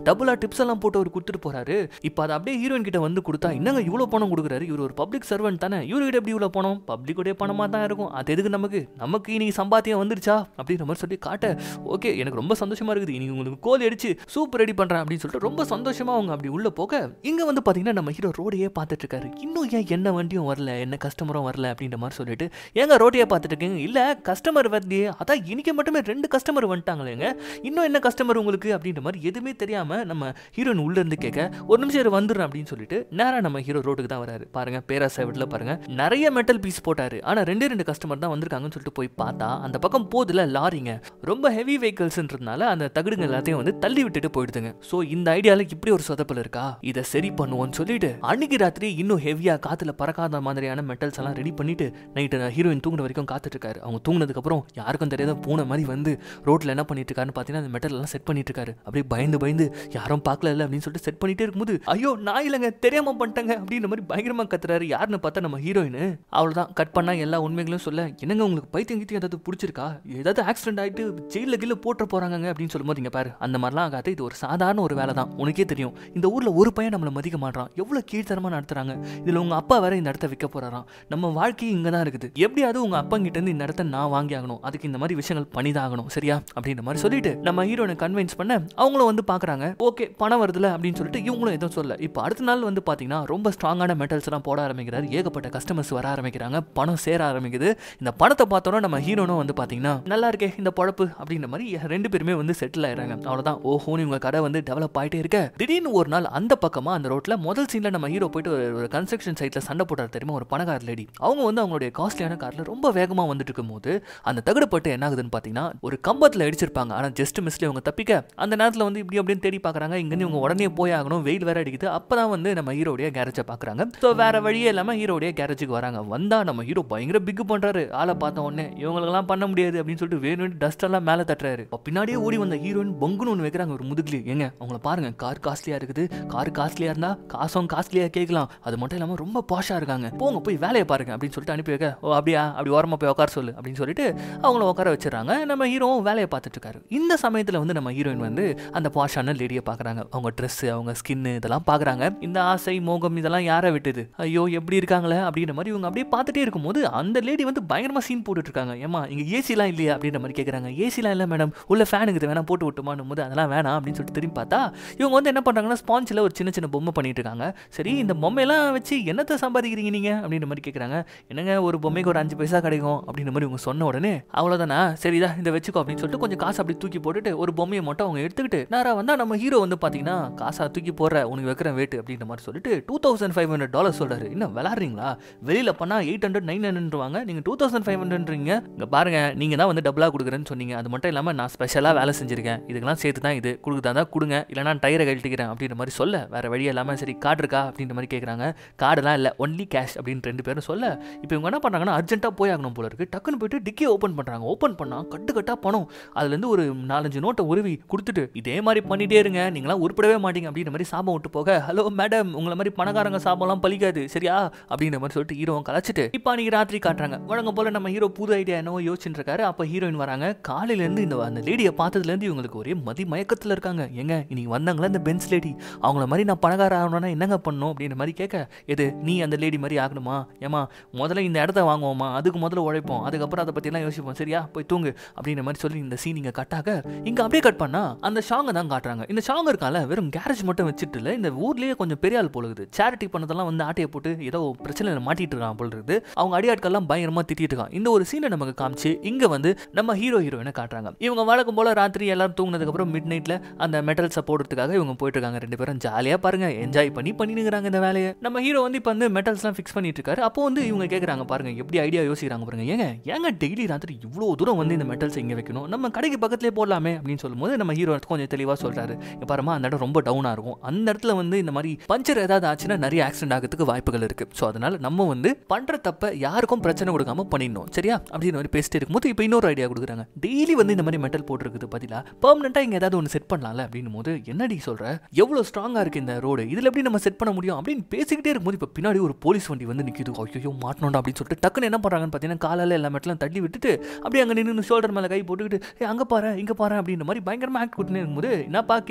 டிப்ஸ் எல்லாம் போட்டு அவர் கொடுத்துட்டு போறாரு இப்போ அதை அப்படியே ஹீரோயின் கிட்ட வந்து கொடுத்தா என்னங்க இவ்வளோ பணம் கொடுக்குறாரு இவர் ஒரு பப்ளிக் சர்வெண்ட் தானே இவர்கிட்ட எப்படி இவ்வளோ பணம் பப்ளிக்குடைய பணமாக தான் இருக்கும் அது எதுக்கு நமக்கு நமக்கு இன்னைக்கு சம்பாத்தியம் வந்துருச்சா அப்படின்ற மாதிரி சொல்லி காட்ட ஓகே எனக்கு ரொம்ப சந்தோஷமா இருக்குது இன்னைக்கு உங்களுக்கு கோல் அடிச்சு சூப் ரெடி பண்றேன் அப்படின்னு சொல்லிட்டு ரொம்ப சந்தோஷமா அவங்க அப்படி உள்ள போக இங்க வந்து பாத்தீங்கன்னா நம்ம ஹீரோ ரோடையே பார்த்துட்டு இருக்காரு இன்னும் ஏன் என்ன வண்டியும் வரல என்ன கஸ்டமரும் வரல அப்படின்ற மாதிரி சொல்லிட்டு ஏங்க ரோட்டையே பார்த்துட்டு இருக்கீங்க இல்ல கஸ்டமர் வரலையே அதான் இன்னைக்கு மட்டுமே ரெண்டு கஸ்டமர் வந்துட்டாங்களேங்க இன்னும் என்ன கஸ்டமர் உங்களுக்கு அப்படின்ற மாதிரி எதுவுமே தெரியாம நம்ம ஹீரோயின் உள்ள இருந்து கேட்க ஒரு நிமிஷம் இரு வந்துடுறேன் அப்படின்னு சொல்லிட்டு நேரா நம்ம ஹீரோ ரோட்டுக்கு தான் வராரு பாருங்க பேரா சைவட்ல பாருங்க நிறைய மெட்டல் பீஸ் போட்டாரு ஆனா ரெண்டே ரெண்டு கஸ்டமர் தான் வந்திருக்காங்கன்னு சொல்லிட்டு போய் பார்த்தா அந்த பக்கம் போதுல லாரிங்க ரொம்ப ஹெவி வெஹிக்கல்ஸ்ன்றதுனால அந்த தகுடுங்க எல்லாத்தையும் வந்து தள்ளி விட்டுட்டு போயிடுதுங்க சோ இந்த ஐடியால இப்படி ஒரு சொதப்பல் இருக்கா இதை சரி பண்ணுவோம்னு சொல்லிட்டு அன்னைக்கு ராத்திரி இன்னும் ஹெவியா காத்துல பறக்காத மாதிரியான மெட்டல்ஸ் எல்லாம் ரெடி பண்ணிட்டு நைட்டு ஹீரோயின் தூங்குற வரைக்கும் காத்துட்டு இருக்காரு அவங்க தூங்குனதுக்கு அப்புறம் யாருக்கும் தெரியாத பூனை மாதிரி வந்து ரோட்ல என்ன பண்ணிட்டு இருக்காருன்னு பாத்தீங்கன்னா அந்த மெட்டல் எல்லாம் செட் பண்ணிட்டு இருக்காரு அப்படியே பயந்து பயந்து யாரும் பார்க்கல இல்ல அப்படின்னு சொல்லிட்டு செட் பண்ணிட்டே இருக்கும்போது ஐயோ நான் இல்லைங்க தெரியாம பண்ணிட்டேங்க அப்படின்ற மாதிரி பயங்கரமா கத்துறாரு யாருன்னு பார்த்தா நம்ம ஹீரோயின் அவ்வளவுதான் கட் பண்ணா எல்லா உண்மைகளும் சொல்ல என்னங்க உங்களுக்கு பைத்தியம் கீத்தியம் ஏதாவது பிடிச்சிருக்கா ஏதாவது ஆக்சிடென்ட் ஆயிட்டு ஜெயில கீழே போட்டு போறாங்க அப்படின்னு சொல்லும்போது இங்க பாரு அந்த மாதிரிலாம் ஆகாது இது ஒரு சாதாரண ஒரு வேலை தான் உனக்கே தெரியும் இந்த ஊர்ல ஒரு பையன் நம்மளை மதிக்க மாட்டான் எவ்வளவு கீழ்த்தரமா நடத்துறாங்க இதுல உங்க அப்பா வேற இந்த இடத்த விற்க போறாராம் நம்ம வாழ்க்கை இங்க தான் இருக்குது எப்படியாவது உங்க அப்பா கிட்ட இருந்து இந்த இடத்த நான் வாங்கி ஆகணும் அதுக்கு இந்த மாதிரி விஷயங்கள் பண்ணிதான் ஆகணும் சரியா அப்படின்ற மாதிரி சொல்லிட்டு நம்ம ஹீரோனை கன்வின்ஸ் பண்ண அவங்களும் வந்து பாக்குறாங்க ஓகே பணம் வருதுல அப்படின்னு சொல்லிட்டு இவங்களும் எதுவும் சொல்ல இப்போ அடுத்த நாள் வந்து பாத்தீங்கன்னா ரொம்ப ஸ்ட்ராங்கான மெட்டல்ஸ் எல்லாம் போட ஆரம்பிக்கிறாரு ஏகப்பட்ட கஸ்டமர்ஸ் வர ஆரம்பிக்கிறாங்க பணம் சேர ஆரம்பிக்குது இந்த பணத்தை பார்த்தோன்னா நம்ம ஹீரோனும் வந்து பாத்தீங்கன்னா நல்லா இருக்கே இந்த பொழப்பு அப்படின்ற மாதிரி ரெண்டு பேருமே வந்து செட்டில் ஆயிடுறாங்க அவ்வளவுதான் ஓஹோன்னு இவங்க கடை வந்து டெவலப் ஆயிட்டே இருக்க திடீர்னு ஒரு நாள் அந்த பக்கமா அந்த ரோட்ல முதல் சீன்ல நம்ம ஹீரோ போயிட்டு ஒரு- ஒரு கன்ஸ்ட்ரக்ஷன் சைட்ல சண்டை போட்டார் தெரியுமா ஒரு பணக்கார லேடி அவங்க வந்து அவங்களுடைய காஸ்ட்லியான கார்ல ரொம்ப வேகமா வந்துட்டு இருக்கும்போது அந்த தகடு பட்டு என்ன ஆகுதுன்னு பாத்தீங்கன்னா ஒரு கம்பத்துல அடிச்சிருப்பாங்க ஆனா ஜஸ்ட் மிஸ்ல இவங்க தப்பிக்க அந்த நேரத்துல வந்து இப்படி அப்படின்னு தேடி பாக்குறாங்க இங்க இருந்து இவங்க உடனே போய் ஆகணும் வெயில் வேற அடிக்குது அப்பதான் வந்து நம்ம ஹீரோடைய கேரேஜை பாக்குறாங்க ஸோ வேற வழியே இல்லாம ஹீரோடைய கேரேஜுக்கு வராங்க வந்தா நம்ம ஹீரோ பயங்கர பிக் பண்றாரு ஆளை பார்த்த உடனே இவங்களுக்கெல்லாம் பண்ண முடியாது அப்படின்னு சொல்லிட்டு வேணும் டஸ்ட் எல்லாம் மேல தட்டுறாரு அப்ப பின்னாடியே ஓடி வந்த ஹீரோயின் பொங்குன்னு ஒன்று வைக்கிறாங்க ஒரு முதுகுலி ஏங்க அவங்கள பாருங்க கார் காஸ்ட்லியா இருக்குது கார் காஸ்ட்லியா இருந்தா காசும் காஸ்ட்லியா கேட்கலாம் அது மட்டும் இல்லாம ரொம்ப பாஷா இருக்காங்க போங்க போய் வேலையை பாருங்க அப்படின்னு சொல்லிட்டு அனுப்பி வைக்க ஓ அப்படியா அப்படி ஓரமா போய் உட்கார சொல்லு அப்படின்னு சொல்லிட்டு அவங்கள உட்கார வச்சிடறாங்க நம்ம ஹீரோவும் வேலையை பார்த்துட்டு இருக்காரு இந்த சமயத்துல வந்து நம்ம ஹீரோயின் வந்து அந்த பாஷான லேடியை பார்க்கறாங்க அவங்க Dress அவங்க ஸ்கின் இதெல்லாம் பார்க்கறாங்க இந்த ஆசை மோகம் இதெல்லாம் யாரை விட்டுது ஐயோ எப்படி இருக்காங்களே அப்படின்ற மாதிரி இவங்க அப்படியே பார்த்துட்டே இருக்கும்போது அந்த லேடி வந்து பயங்கரமா சீன் போட்டுட்டு இருக்காங்க ஏமா இங்க ஏசிலாம் இல்லையா அப்படின்ற மாதிரி கேட்குறாங்க ஏசிலாம் இல்லை மேடம் உள்ள ஃபேன் இருக்குது வேணா போட்டு விட்டுமான்னு போது அதெல்லாம் வேணாம் அப்படின்னு சொல்லிட்டு திரும்பி பார்த்தா இவங்க வந்து என்ன பண்றாங்கன்னா ஸ்பாஞ்சில் ஒரு சின்ன சின்ன பொம்மை பண்ணிட்டு இருக்காங்க சரி இந்த பொம்மையெல்லாம் வச்சு என்னத்தை சம்பாதிக்கிறீங்க நீங்க அப்படின்ற மாதிரி கேட்குறாங்க என்னங்க ஒரு பொம்மைக்கு ஒரு அஞ்சு பைசா கிடைக்கும் அப்படின்ற மாதிரி இவங்க சொன்ன உடனே அவ்வளோதானா சரிதா இந்த வச்சுக்கோ அப்படின்னு சொல்லிட்டு கொஞ்சம் காசு அப்படி தூக்கி போட்டுட்டு ஒரு பொம்மையை மட்டும் அவங்க எடுத்துக்கிட்டு நேரா வந்தா நம்ம ஹீரோ வந்து பாத்தீங்கன்னா காசா தூக்கி போடுற உனக்கு வைக்கிறேன் வேட்டு அப்படின்ற மாதிரி சொல்லிட்டு two thousand five hundred dollar சொல்றாரு இன்னும் விளாடுறீங்களா வெளியில பண்ணா எயிட் ஹண்ட்ரட் நைன் ஹண்ட்ரட்வாங்க நீங்க டூ தௌசண்ட் ஃபைவ் ஹண்ட்ரட்றீங்க இங்க பாருங்க நீங்க தான் வந்து டபுளா கொடுக்குறேன்னு சொன்னீங்க அது மட்டும் இல்லாம நான் ஸ்பெஷலா வேலை செஞ்சிருக்கேன் இதுக்கெல்லாம் சேர்த்து தான் இது கொடுக்குதா தான் கொடுங்க இல்லைனா டயரை கழட்டிக்கிறேன் அப்படின்ற மாதிரி சொல்ல வேற வழி இல்லாம சரி கார்டு இருக்கா அப்படின்ற மாதிரி கேட்குறாங்க கார்டெல்லாம் இல்லை ஒன்லி கேஷ் அப்படின்னு ரெண்டு பேரும் சொல்ல இப்போ இவங்க என்ன பண்ணுறாங்கன்னா அர்ஜென்ட்டாக போய் ஆகணும் போல இருக்கு டக்குன்னு போயிட்டு டிக்கே ஓப்பன் பண்ணுறாங்க ஓப்பன் பண்ணால் கட்டு கட்டா பணம் அதுலேருந்து ஒரு நாலஞ்சு நோட்டை உருவி கொடுத்துட்டு இதே மாதிரி பண்ணிட்டே இருங்க நீங்களாம் உருப்படவே மாட்டீங்க அப்படின்ற மாதிரி சாபம் விட்டு போக ஹலோ மேடம் உங்களை மாதிரி பணக்காரங்க சாபம்லாம் பலிக்காது சரியா அப்படின்ற மாதிரி சொல்லிட்டு ஹீரோவும் கலாச்சிட்டு இப்போ அன்னைக்கு ராத்திரி காட்டுறாங்க வழங்க போல நம்ம ஹீரோ புது ஐடியா என்னவோ யோசிச்சுட்டு இருக்காரு அப்போ ஹீரோயின் வராங்க காலையிலேருந்து இந்த அந்த லேடியை பார்த்ததுலேருந்து இவங்களுக்கு ஒரே மதி மயக்கத்தில் இருக்காங்க ஏங்க இன்னைக்கு வந்தாங்களா இந்த பென்ஸ் லேடி அவங்கள மாதிரி நான் பணக்கார ஆகணும்னா என்னங்க பண்ணணும் அப்படின்ற மாதிரி கேட்க எது நீ அந்த லேடி மாதிரி ஆகணுமா ஏமா முதல்ல இந்த இடத்த வாங்குவோமா அதுக்கு முதல்ல உழைப்போம் அதுக்கப்புறம் அதை பற்றிலாம் யோசிப்போம் சரியா போய் தூங்கு அப்படின்ற மாதிரி சொல்லி இந்த சீன் இங்கே கட்டாக இங்கே அப்படியே கட் பண்ணா அந்த ஷாங்கை தான் காட்டுறாங்க இந்த ஷாங் இருக்கால வெறும் கேரேஜ் மட்டும் வச்சுட்டு இல்லை இந்த ஊர்லேயே கொஞ்சம் பெரிய ஆள் போல இருக்குது சேரிட்டி பண்ணதெல்லாம் வந்து ஆட்டையை போட்டு ஏதோ பிரச்சனையில் மாட்டிட்டு இருக்கான் போல இருக்குது அவங்க அடியாட்கள்லாம் பயங்கரமாக திட்டிட்டு இருக்கான் இந்த ஒரு சீனை நமக்கு காமிச்சு இங்கே வந்து நம்ம ஹீரோ ஹீரோயினை காட்டுறாங்க இவங்க வழக்கம் போல ராத்திரி எல்லாரும் தூங்கினதுக்கப்புறம் மிட் நைட்டில் அந்த மெட்டல்ஸை போடுறதுக்காக இவங்க போயிட்டு இருக்காங்க ரெண்டு பேரும் ஜாலியாக பாருங்க என்ஜாய் பண்ணி பண்ணினுங்கிறாங்க இந்த வேலையை நம்ம ஹீரோ வந்து இப்போ வந்து மெட்டல்ஸ்லாம் ஃபிக்ஸ் பண்ணிட்டு இருக்காரு அப்போ வந்து இவங்க கேட்குறாங்க பாருங்க எப்படி ஐடியா யோசிக்கிறாங்க பாருங்க ஏங்க ஏங்க டெய்லி ராத்திரி இவ்வளோ தூரம் வந்து இந்த மெட்டல்ஸ் இங்கே வைக்கணும் நம்ம கடைக்கு பக்கத்துலேயே போடலாமே அப்படின்னு சொல்லும்போது நம்ம ஹீரோ கொஞ்சம் தெளிவாக சொல்றாரு இங்க பாருமா அந்த இடம் ரொம்ப டவுனாக இருக்கும் அந்த இடத்துல வந்து இந்த மாதிரி பஞ்சர் ஏதாவது ஆச்சுன்னா நிறைய ஆக்சிடென்ட் ஆகிறதுக்கு வாய்ப்புகள் இருக்கு ஸோ அதனால நம்ம வந்து பண்ற தப்ப யாருக்கும் பிரச்சனை கொடுக்காம பண்ணிடணும் சரியா அப்படின்னு மாதிரி பேசிட்டு இருக்கும்போது இப்போ இன்னொரு ஐடியா கொடுக்குறாங்க டெய்லி வந்து இந்த மாதிரி மெட்டல் போட்டுருக்குது பதிலா பெர்மனெண்ட்டாக இங்கே ஏதாவது ஒன்று செட் பண்ணலாம்ல அப்படின்னும் போது என்னடி சொல்ற எவ்வளோ ஸ்ட்ராங்காக இருக்கு இந்த ரோடு இதில் எப்படி நம்ம செட் பண்ண முடியும் அப்படின்னு பேசிக்கிட்டே இருக்கும்போது இப்போ பின்னாடி ஒரு போலீஸ் வண்டி வந்து நிற்கிது ஐயோ மாட்டணும்டா அப்படின்னு சொல்லிட்டு டக்குன்னு என்ன பண்ணுறாங்கன்னு பார்த்தீங்கன்னா காலால எல்லா மெட்டலும் தள்ளி விட்டுட்டு அப்படியே அங்கே நின்று ஷோல்டர் மேலே கை போட்டுக்கிட்டு ஏ அங்கே பாரு இங்கே பாரு அப்படின்ற மாதிரி பயங்கரமாக ஆக்ட் கொடுத்துனே இருக்கும்போது என்னப்பா கிம்மு இந்த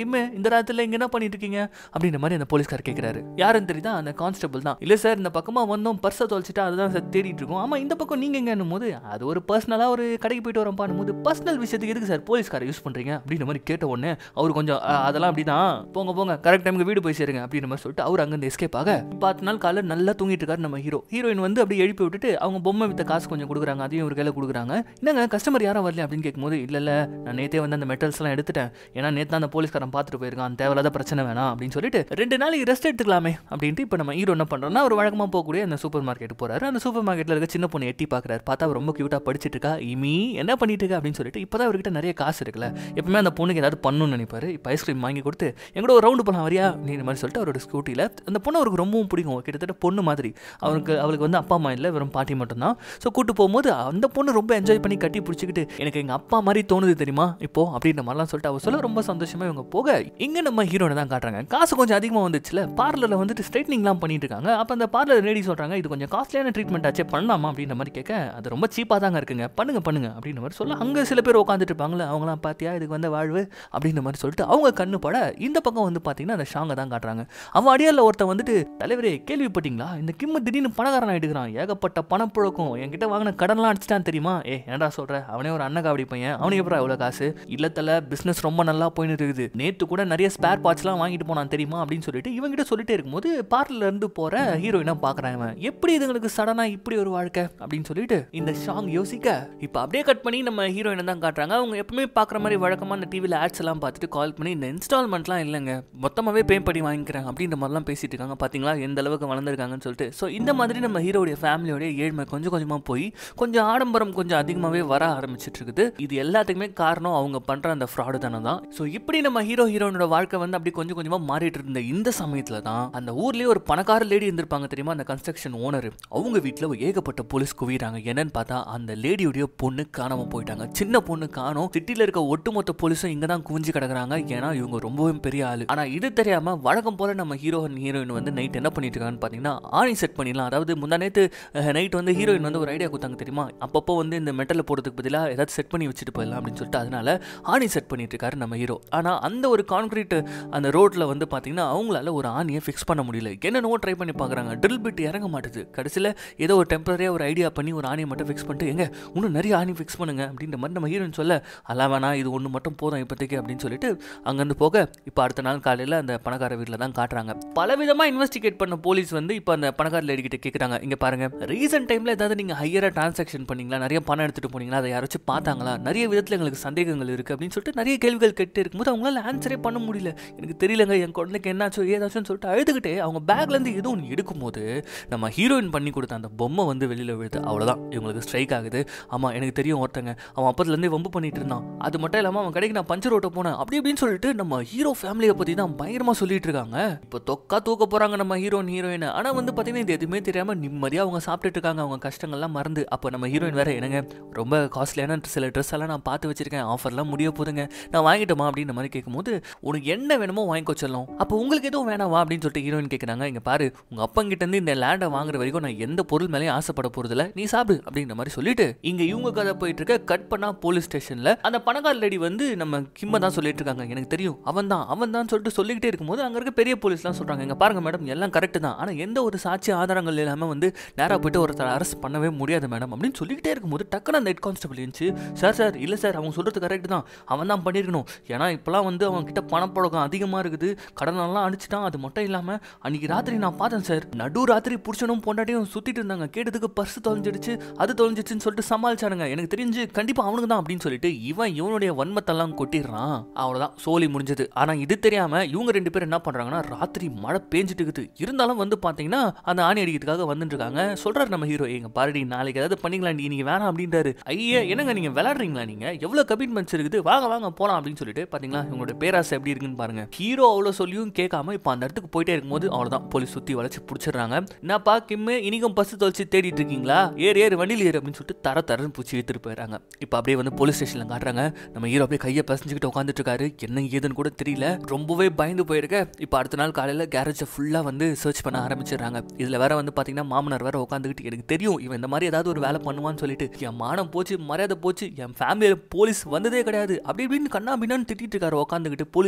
இந்த ராத்திரில இங்க என்ன பண்ணிட்டு இருக்கீங்க அப்படின்ற மாதிரி அந்த போலீஸ்கார் கேட்கிறாரு யாருன்னு தெரியுதா அந்த கான்ஸ்டபிள் தான் இல்ல சார் இந்த பக்கமா வந்தோம் பர்ஸை தொலைச்சிட்டு அதுதான் சார் தேடிட்டு இருக்கோம் ஆமா இந்த பக்கம் நீங்க எங்கன்னும் போது அது ஒரு பர்சனலா ஒரு கடைக்கு போயிட்டு வரோம் போது பர்சனல் விஷயத்துக்கு எதுக்கு சார் போலீஸ்காரை யூஸ் பண்றீங்க அப்படின்ற மாதிரி கேட்ட உடனே அவர் கொஞ்சம் "அ, அதெல்லாம் அப்படிதான் போங்க போங்க கரெக்ட் டைமுக்கு வீடு போய் சேருங்க அப்படின்ற மாதிரி சொல்லிட்டு அவர் அங்கிருந்து எஸ்கேப் ஆக பத்து நாள் காலைல நல்லா தூங்கிட்டு இருக்காரு நம்ம ஹீரோ ஹீரோயின் வந்து அப்படியே எழுப்பி விட்டுட்டு அவங்க பொம்மை வித்த காசு கொஞ்சம் கொடுக்குறாங்க அதையும் ஒரு கையில கொடுக்குறாங்க என்னங்க கஸ்டமர் யாரும் வரல அப்படின்னு கேட்கும்போது இல்ல இல்ல நான் நேத்தே வந்து அந்த மெட்டல்ஸ் எல்லாம் எடுத்துட்டேன் ஏன்னா நேத்து அந்த போலீஸ்காரன் பார்த்துட்டு போயிருக்கான் தேவையில்லாத பிரச்சனை வேணாம் அப்படின்னு சொல்லிட்டு ரெண்டு நாளைக்கு ரெஸ்ட் எடுத்துக்கலாமே அப்படின்ட்டு இப்போ நம்ம ஹீரோ என்ன பண்றோம்னா அவர் வழக்கமா போகக்கூடிய அந்த சூப்பர் மார்க்கெட் போறாரு அந்த சூப்பர் மார்க்கெட்ல இருக்க சின்ன பொண்ணு எட்டி பார்க்கறாரு பார்த்தா அவ ரொம்ப கியூட்டா படிச்சிட்டு இருக்கா இமி என்ன பண்ணிட்டு இருக்கா அப்படின்னு சொல்லிட்டு இப்போதான் அவர்கிட்ட நிறைய காசு இருக்குல்ல எப்பவுமே அந்த பொண்ணுக்கு ஏதாவது பண்ணணும்னு நினைப்பாரு இப்போ ஐஸ்கிரீம் வாங்கி கொடுத்து எங்கூட ஒரு ரவுண்டு போகலாம் வரியா அப்படின்ற மாதிரி சொல்லிட்டு அவரோட ஸ்கூட்டியில் அந்த பொண்ணு அவருக்கு ரொம்பவும் பிடிக்கும் கிட்டத்தட்ட பொண்ணு மாதிரி அவருக்கு அவளுக்கு வந்து அப்பா அம்மா இல்லை வெறும் பாட்டி மட்டும்தான் ஸோ கூட்டு போகும்போது அந்த பொண்ணு ரொம்ப என்ஜாய் பண்ணி கட்டி பிடிச்சிக்கிட்டு எனக்கு எங்கள் அப்பா மாதிரி தோணுது தெரியுமா இப்போ அப்படின்ற மாதிரிலாம் சொல்லிட்டு அவர் சொல்ல ரொம்ப சந்தோஷமா இவங்க போக இங்கே நம்ம ஹீரோனை தான் காட்டுறாங்க காசு கொஞ்சம் அதிகமாக வந்துச்சுல பார்லரில் வந்துட்டு ஸ்ட்ரைட்னிங்லாம் பண்ணிட்டு இருக்காங்க அப்போ அந்த பார்லர் லேடி சொல்கிறாங்க இது கொஞ்சம் காஸ்ட்லியான ட்ரீட்மெண்ட் ஆச்சே பண்ணலாமா அப்படின்ற மாதிரி கேட்க அது ரொம்ப சீப்பாக தாங்க இருக்குங்க பண்ணுங்க பண்ணுங்க அப்படின்ற மாதிரி சொல்ல அங்கே சில பேர் உட்காந்துட்டு இருப்பாங்களே அவங்களாம் பார்த்தியா இதுக்கு வந்த வாழ்வு அப்படின்ற மாதிரி சொல்லிட்டு அவங்க கண்ணு பட இந்த பக்கம் வந்து பார்த்தீங்கன்னா அந்த ஷாங்கை தான் காட்டுறாங்க அவன் அடியாரில் ஒருத்தன் வந்துட்டு தலைவரே கேள்விப்பட்டீங்களா இந்த கிம்மு திடீர்னு பணக்காரன் ஆயிட்டுக்கிறான் ஏகப்பட்ட பணப்புழக்கம் என்கிட்ட வாங்கின கடன்லாம் அடிச்சிட்டான் தெரியுமா ஏ என்னடா சொல்ற அவனே ஒரு அன்னகாவடி பையன் அவனுக்கு எப்படா இவ்வளோ காசு இல்லத்தில் பிஸ்னஸ் ரொம்ப நல்லா போயின்னு இருக்குது நேற்று கூட நிறைய ஸ்பேர் பார்ட்ஸ்லாம் வாங்கிட்டு போனான் தெரியுமா அப்படின்னு சொல்லிட்டு இவங்கிட்ட சொல்லிட்டே இருக்கும்போது பார்லர்ல இருந்து போற ஹீரோயினா பார்க்குறான் இவன் எப்படி இதுங்களுக்கு சடனா இப்படி ஒரு வாழ்க்கை அப்படின்னு சொல்லிட்டு இந்த ஷாங் யோசிக்க இப்போ அப்படியே கட் பண்ணி நம்ம ஹீரோயினை தான் காட்டுறாங்க அவங்க எப்பவுமே பார்க்குற மாதிரி வழக்கமாக இந்த டிவியில் ஆட்ஸ் எல்லாம் பார்த்துட்டு கால் பண்ணி இந்த இன்ஸ்டால்மெண்ட்லாம் இல்லைங்க மொத்தமாகவே பே பண்ணி வாங்கிக்கிறேன் அப்படின்ற மாதிரிலாம் பேசிட்டு இருக்காங்க பார்த்தீங்களா எந்த அளவுக்கு வளர்ந்துருக்காங்கன்னு சொல்லிட்டு ஸோ இந்த மாதிரி நம்ம ஹீரோடைய ஃபேமிலியோடைய ஏழ்மை கொஞ்சம் கொஞ்சமாக போய் கொஞ்சம் ஆடம்பரம் கொஞ்சம் அதிகமாகவே வர ஆரம்பிச்சிட்டு இருக்குது இது எல்லாத்துக்குமே காரணம் அவங்க பண்ணுற அந்த ஃப்ராடு தானே தான் ஸோ இப்படி நம்ம ஹீரோ ஹீரோனோட வாழ்க்கை வந்து அப்படி கொஞ்சம் கொஞ்சமாக மாறிட்டு இருந்த இந்த சமயத்தில் தான் அந்த ஊர்லேயே ஒரு பணக்கார லேடி இருந்திருப்பாங்க தெரியுமா அந்த கன்ஸ்ட்ரக்ஷன் ஓனர் அவங்க வீட்டில் ஏகப்பட்ட போலீஸ் குவிறாங்க என்னன்னு பார்த்தா அந்த லேடியுடைய பொண்ணு காணாம போயிட்டாங்க சின்ன பொண்ணு காணோம் சிட்டியில் இருக்க ஒட்டுமொத்த போலீஸும் இங்கே தான் குவிஞ்சு கிடக்குறாங்க ஏன்னா இவங்க ரொம்பவே பெரிய ஆளு ஆனால் இது தெரியாம வழக்கம் போல நம்ம ஹீரோ ஹீரோயின் வந்து நைட் என்ன பண்ணிட்டு இருக்காங்கன்னு பார்த்தீங்கன்னா ஆணி செட் பண்ணிடலாம் அதாவது முந்தா நேற்று நைட் வந்து ஹீரோயின் வந்து ஒரு ஐடியா கொடுத்தாங்க தெரியுமா அப்பப்போ வந்து இந்த மெட்டலில் போடுறதுக்கு பதிலாக ஏதாவது செட் பண்ணி வச்சுட்டு போயிடலாம் அப்படின்னு சொல்லிட்டு அதனால ஆணி செட் பண்ணிட்டு இருக்காரு நம்ம ஹீரோ ஆனால் அந்த ஒரு கான்கிரீட் அந்த ரோட்டில் வந்து பார்த்தீங்கன்னா அவங்களால ஒரு ஆணியை ஃபிக்ஸ் பண்ண முடியல என்னென்னவோ ட்ரை பண்ணி பார்க்குறாங்க ட்ரில் பிட் இறங்க மாட்டுது கடைசியில் ஏதோ ஒரு டெம்பரரியாக ஒரு ஐடியா பண்ணி ஒரு ஆணியை மட்டும் ஃபிக்ஸ் பண்ணிட்டு எங்க இன்னும் நிறைய ஆணி ஃபிக்ஸ் பண்ணுங்க அப்படின்ற மாதிரி நம்ம ஹீரோயின் சொல்ல அல்ல வேணாம் இது ஒன்று மட்டும் போதும் இப்போதைக்கு அப்படின்னு சொல்லிட்டு அங்கேருந்து போக இப்போ அடுத்த நாள் காலையில் அந்த பணக்கார வீட்டில் தான் காட்டுறாங்க பலவிதமாக இன்வெஸ்டிகேட் பண்ண போலீஸ் வந்து இப்போ அந்த பணக்கார லேடி கிட்ட கேட்குறாங்க இங்கே பாருங்க ரீசெண்ட் டைமில் ஏதாவது நீங்கள் ஹையராக டிரான்சாக்ஷன் பண்ணீங்களா நிறைய பணம் எடுத்துகிட்டு போனீங்களா அதை யாராச்சும் பார்த்தாங்களா நிறைய விதத்தில் எங்களுக்கு சந்தேகங்கள் இருக்குது அப்படின்னு சொல்லிட்டு நிறைய கேள்விகள் கேட்டு இருக்கும்போது அவங்களால ஆன்சரே பண்ண முடியல எனக்கு தெரியலங்க என் குழந்தைக்கு என்னாச்சோ ஏதாச்சும் சொல்லிட்டு அழுதுகிட்டே அவங்க பேக்லேருந்து ஏதோ ஒன்று எடுக்கும்போது நம்ம ஹீரோயின் பண்ணி கொடுத்த அந்த பொம்மை வந்து வெளியில் விழுது அவ்வளோதான் இவங்களுக்கு ஸ்ட்ரைக் ஆகுது ஆமாம் எனக்கு தெரியும் ஒருத்தங்க அவன் அப்பத்துலேருந்தே வம்பு பண்ணிட்டு இருந்தான் அது மட்டும் இல்லாமல் அவன் கடைக்கு நான் பஞ்சர் ஓட்ட போனேன் அப்படி இப்படின்னு சொல்லிட்டு நம்ம ஹீரோ ஃபேமிலியை பற்றி தான் பயங்கரமாக சொல்லிட்டு இருக்காங்க இப்போ தொக்கா தூக்க போகிறாங்க நம்ம ஹீரோயின் ஹீரோயின் ஆனால் வந்து பார்த்தீங்கன்னா இது எதுவுமே தெரியாமல் நிம்மதியாக அவங்க சாப்பிட்டுட்டு இருக்காங்க அவங்க கஷ்டங்கள்லாம் மறந்து அப்போ நம்ம ஹீரோயின் வேற என்னங்க ரொம்ப காஸ்ட்லியான சில ட்ரெஸ் எல்லாம் நான் பார்த்து வச்சிருக்கேன் ஆஃபர்லாம் முடிய போதுங்க நான் வாங்கிட்டோமா அப்படின்ற மாதிரி கேட்கும்போது உனக்கு என்ன வேணுமோ வாங்கிக்கோ சொல்லணும் அப்போ உங்களுக்கு எதுவும் வேணாவா அப்படின்னு சொல்லிட்டு ஹீரோயின் கேட்குறாங்க இங்கே பாரு உங்கள் அப்பங்கிட்ட இருந்து இந்த லேண்டை வாங்குற வரைக்கும் நான் எந்த பொருள் மேலேயும் ஆசைப்பட போகிறதில்ல நீ சாப்பிடு அப்படின்ற மாதிரி சொல்லிட்டு இங்கே இவங்க கதை போயிட்டு இருக்க கட் பண்ணா போலீஸ் ஸ்டேஷனில் அந்த பணக்கார லேடி வந்து நம்ம கிம்ம தான் சொல்லிட்டு இருக்காங்க எனக்கு தெரியும் அவன் தான் அவன் தான் சொல்லிட்டு சொல்லிக்கிட்டே இருக்கும்போது அங்கே இருக்க பெரிய போலீஸ்லாம் சொல்கிறாங்க இங்கே பாருங்க மேடம் எல்லாம் கரெக்ட் தான் ஆனால் எந்த ஒரு சாட்சி ஆதாரங்கள் இல்லாமல் வந்து நேராக போயிட்டு ஒருத்தர் அரெஸ்ட் பண்ணவே முடியாது மேடம் அப்படின்னு சொல்லிக்கிட்டே இருக்கும்போது டக்குனு அந்த ஹெட் கான்ஸ்டபிள் இருந்துச்சு சார் சார் இல்லை சார் அவங்க சொல்கிறது கரெக்ட் தான் அவன் தான் பண்ணியிருக்கணும் ஏன்னா இப்போலாம் வந்து அவன் கிட்ட பணப்பழக்கம் அதிகமாக இருக்குது கடனெல்லாம் அடிச்சிட்டான் அது மட்டும் இல்லாமல் அன்னைக்கு ராத்திரி நான் பார்த்தேன் சார் நடு ராத்திரி புருஷனும் பொண்டாட்டியும் சுற்றிட்டு இருந்தாங்க கேட்டதுக்கு பர்ஸ் தொலைஞ்சிடுச்சு அது தொலைஞ்சிச்சுன்னு சொல்லிட்டு சமாளிச்சானுங்க எனக்கு தெரிஞ்சு கண்டிப்பாக அவனுக்கு தான் அப்படின்னு சொல்லிட்டு இவன் இவனுடைய வன்மத்தெல்லாம் கொட்டிடுறான் அவ்வளோதான் சோலி முடிஞ்சது ஆனால் இது தெரியாமல் இவங்க ரெண்டு பேரும் என்ன பண்ணுறாங்கன்னா ராத்திரி மழை பேஞ்சிட்டு இருக்குது இருந்தாலும் வந்து பார்த்தீங்கன்னா அந்த ஆணி அடிக்கிறதுக்காக வந்துட்டு இருக்காங்க சொல்கிறாரு நம்ம ஹீரோ எங்க பாருடி நாளைக்கு ஏதாவது பண்ணிக்கலாம் நீங்க வேணாம் அப்படின்றாரு ஐயா என்னங்க நீங்கள் விளையாடுறீங்களா நீங்கள் எவ்வளோ கமிட்மெண்ட்ஸ் இருக்குது வாங்க வாங்க போகலாம் அப்படின்னு சொல்லிட்டு பார்த்தீங்களா இவங்களோட பேராசை எப்படி இருக்குன்னு பாருங்க ஹீரோ அவ்வளோ சொல்லியும் கேட்காம இப்போ அந்த இடத்துக்கு போயிட்டே இருக்கும்போது அவ்வளோதான் போலீஸ் சுற்றி வளைச்சு பிடிச்சிடுறாங்க என்னப்பா கிம்மு இனிக்கும் பஸ் தொலைச்சு தேடிட்டு இருக்கீங்களா ஏறு ஏறு வண்டியில் ஏறு அப்படின்னு சொல்லிட்டு தர தரன்னு பூச்சி எடுத்துட்டு போயிடுறாங்க இப்போ அப்படியே வந்து போலீஸ் ஸ்டேஷனில் காட்டுறாங்க நம்ம ஹீரோ அப்படியே கையை பசஞ்சுக்கிட்டு உட்காந்துட்டு இருக்காரு என்ன ஏதுன்னு கூட தெரியல ரொம்பவே பயந்து போயிருக்க இப்போ அடுத்த நாள் காலையில் கேரேஜை ஃபுல்லாக வந்து சர்ச் பண்ண ஆரம்பிச்சிடுறாங்க இதில் வேற வந்து பார்த்தீங்கன்னா மாமனார் வேற உட்காந்துக்கிட்டு எனக்கு தெரியும் இவன் இந்த மாதிரி ஏதாவது ஒரு வேலை பண்ணுவான்னு சொல்லிட்டு என் மானம் போச்சு மரியாதை போச்சு என் ஃபேமிலியில் போலீஸ் வந்ததே கிடையாது அப்படி இப்படின்னு கண்ணா பின்னான்னு திட்டிட்டு இருக்காரு உட்காந்துக்கிட்டு போலீஸ்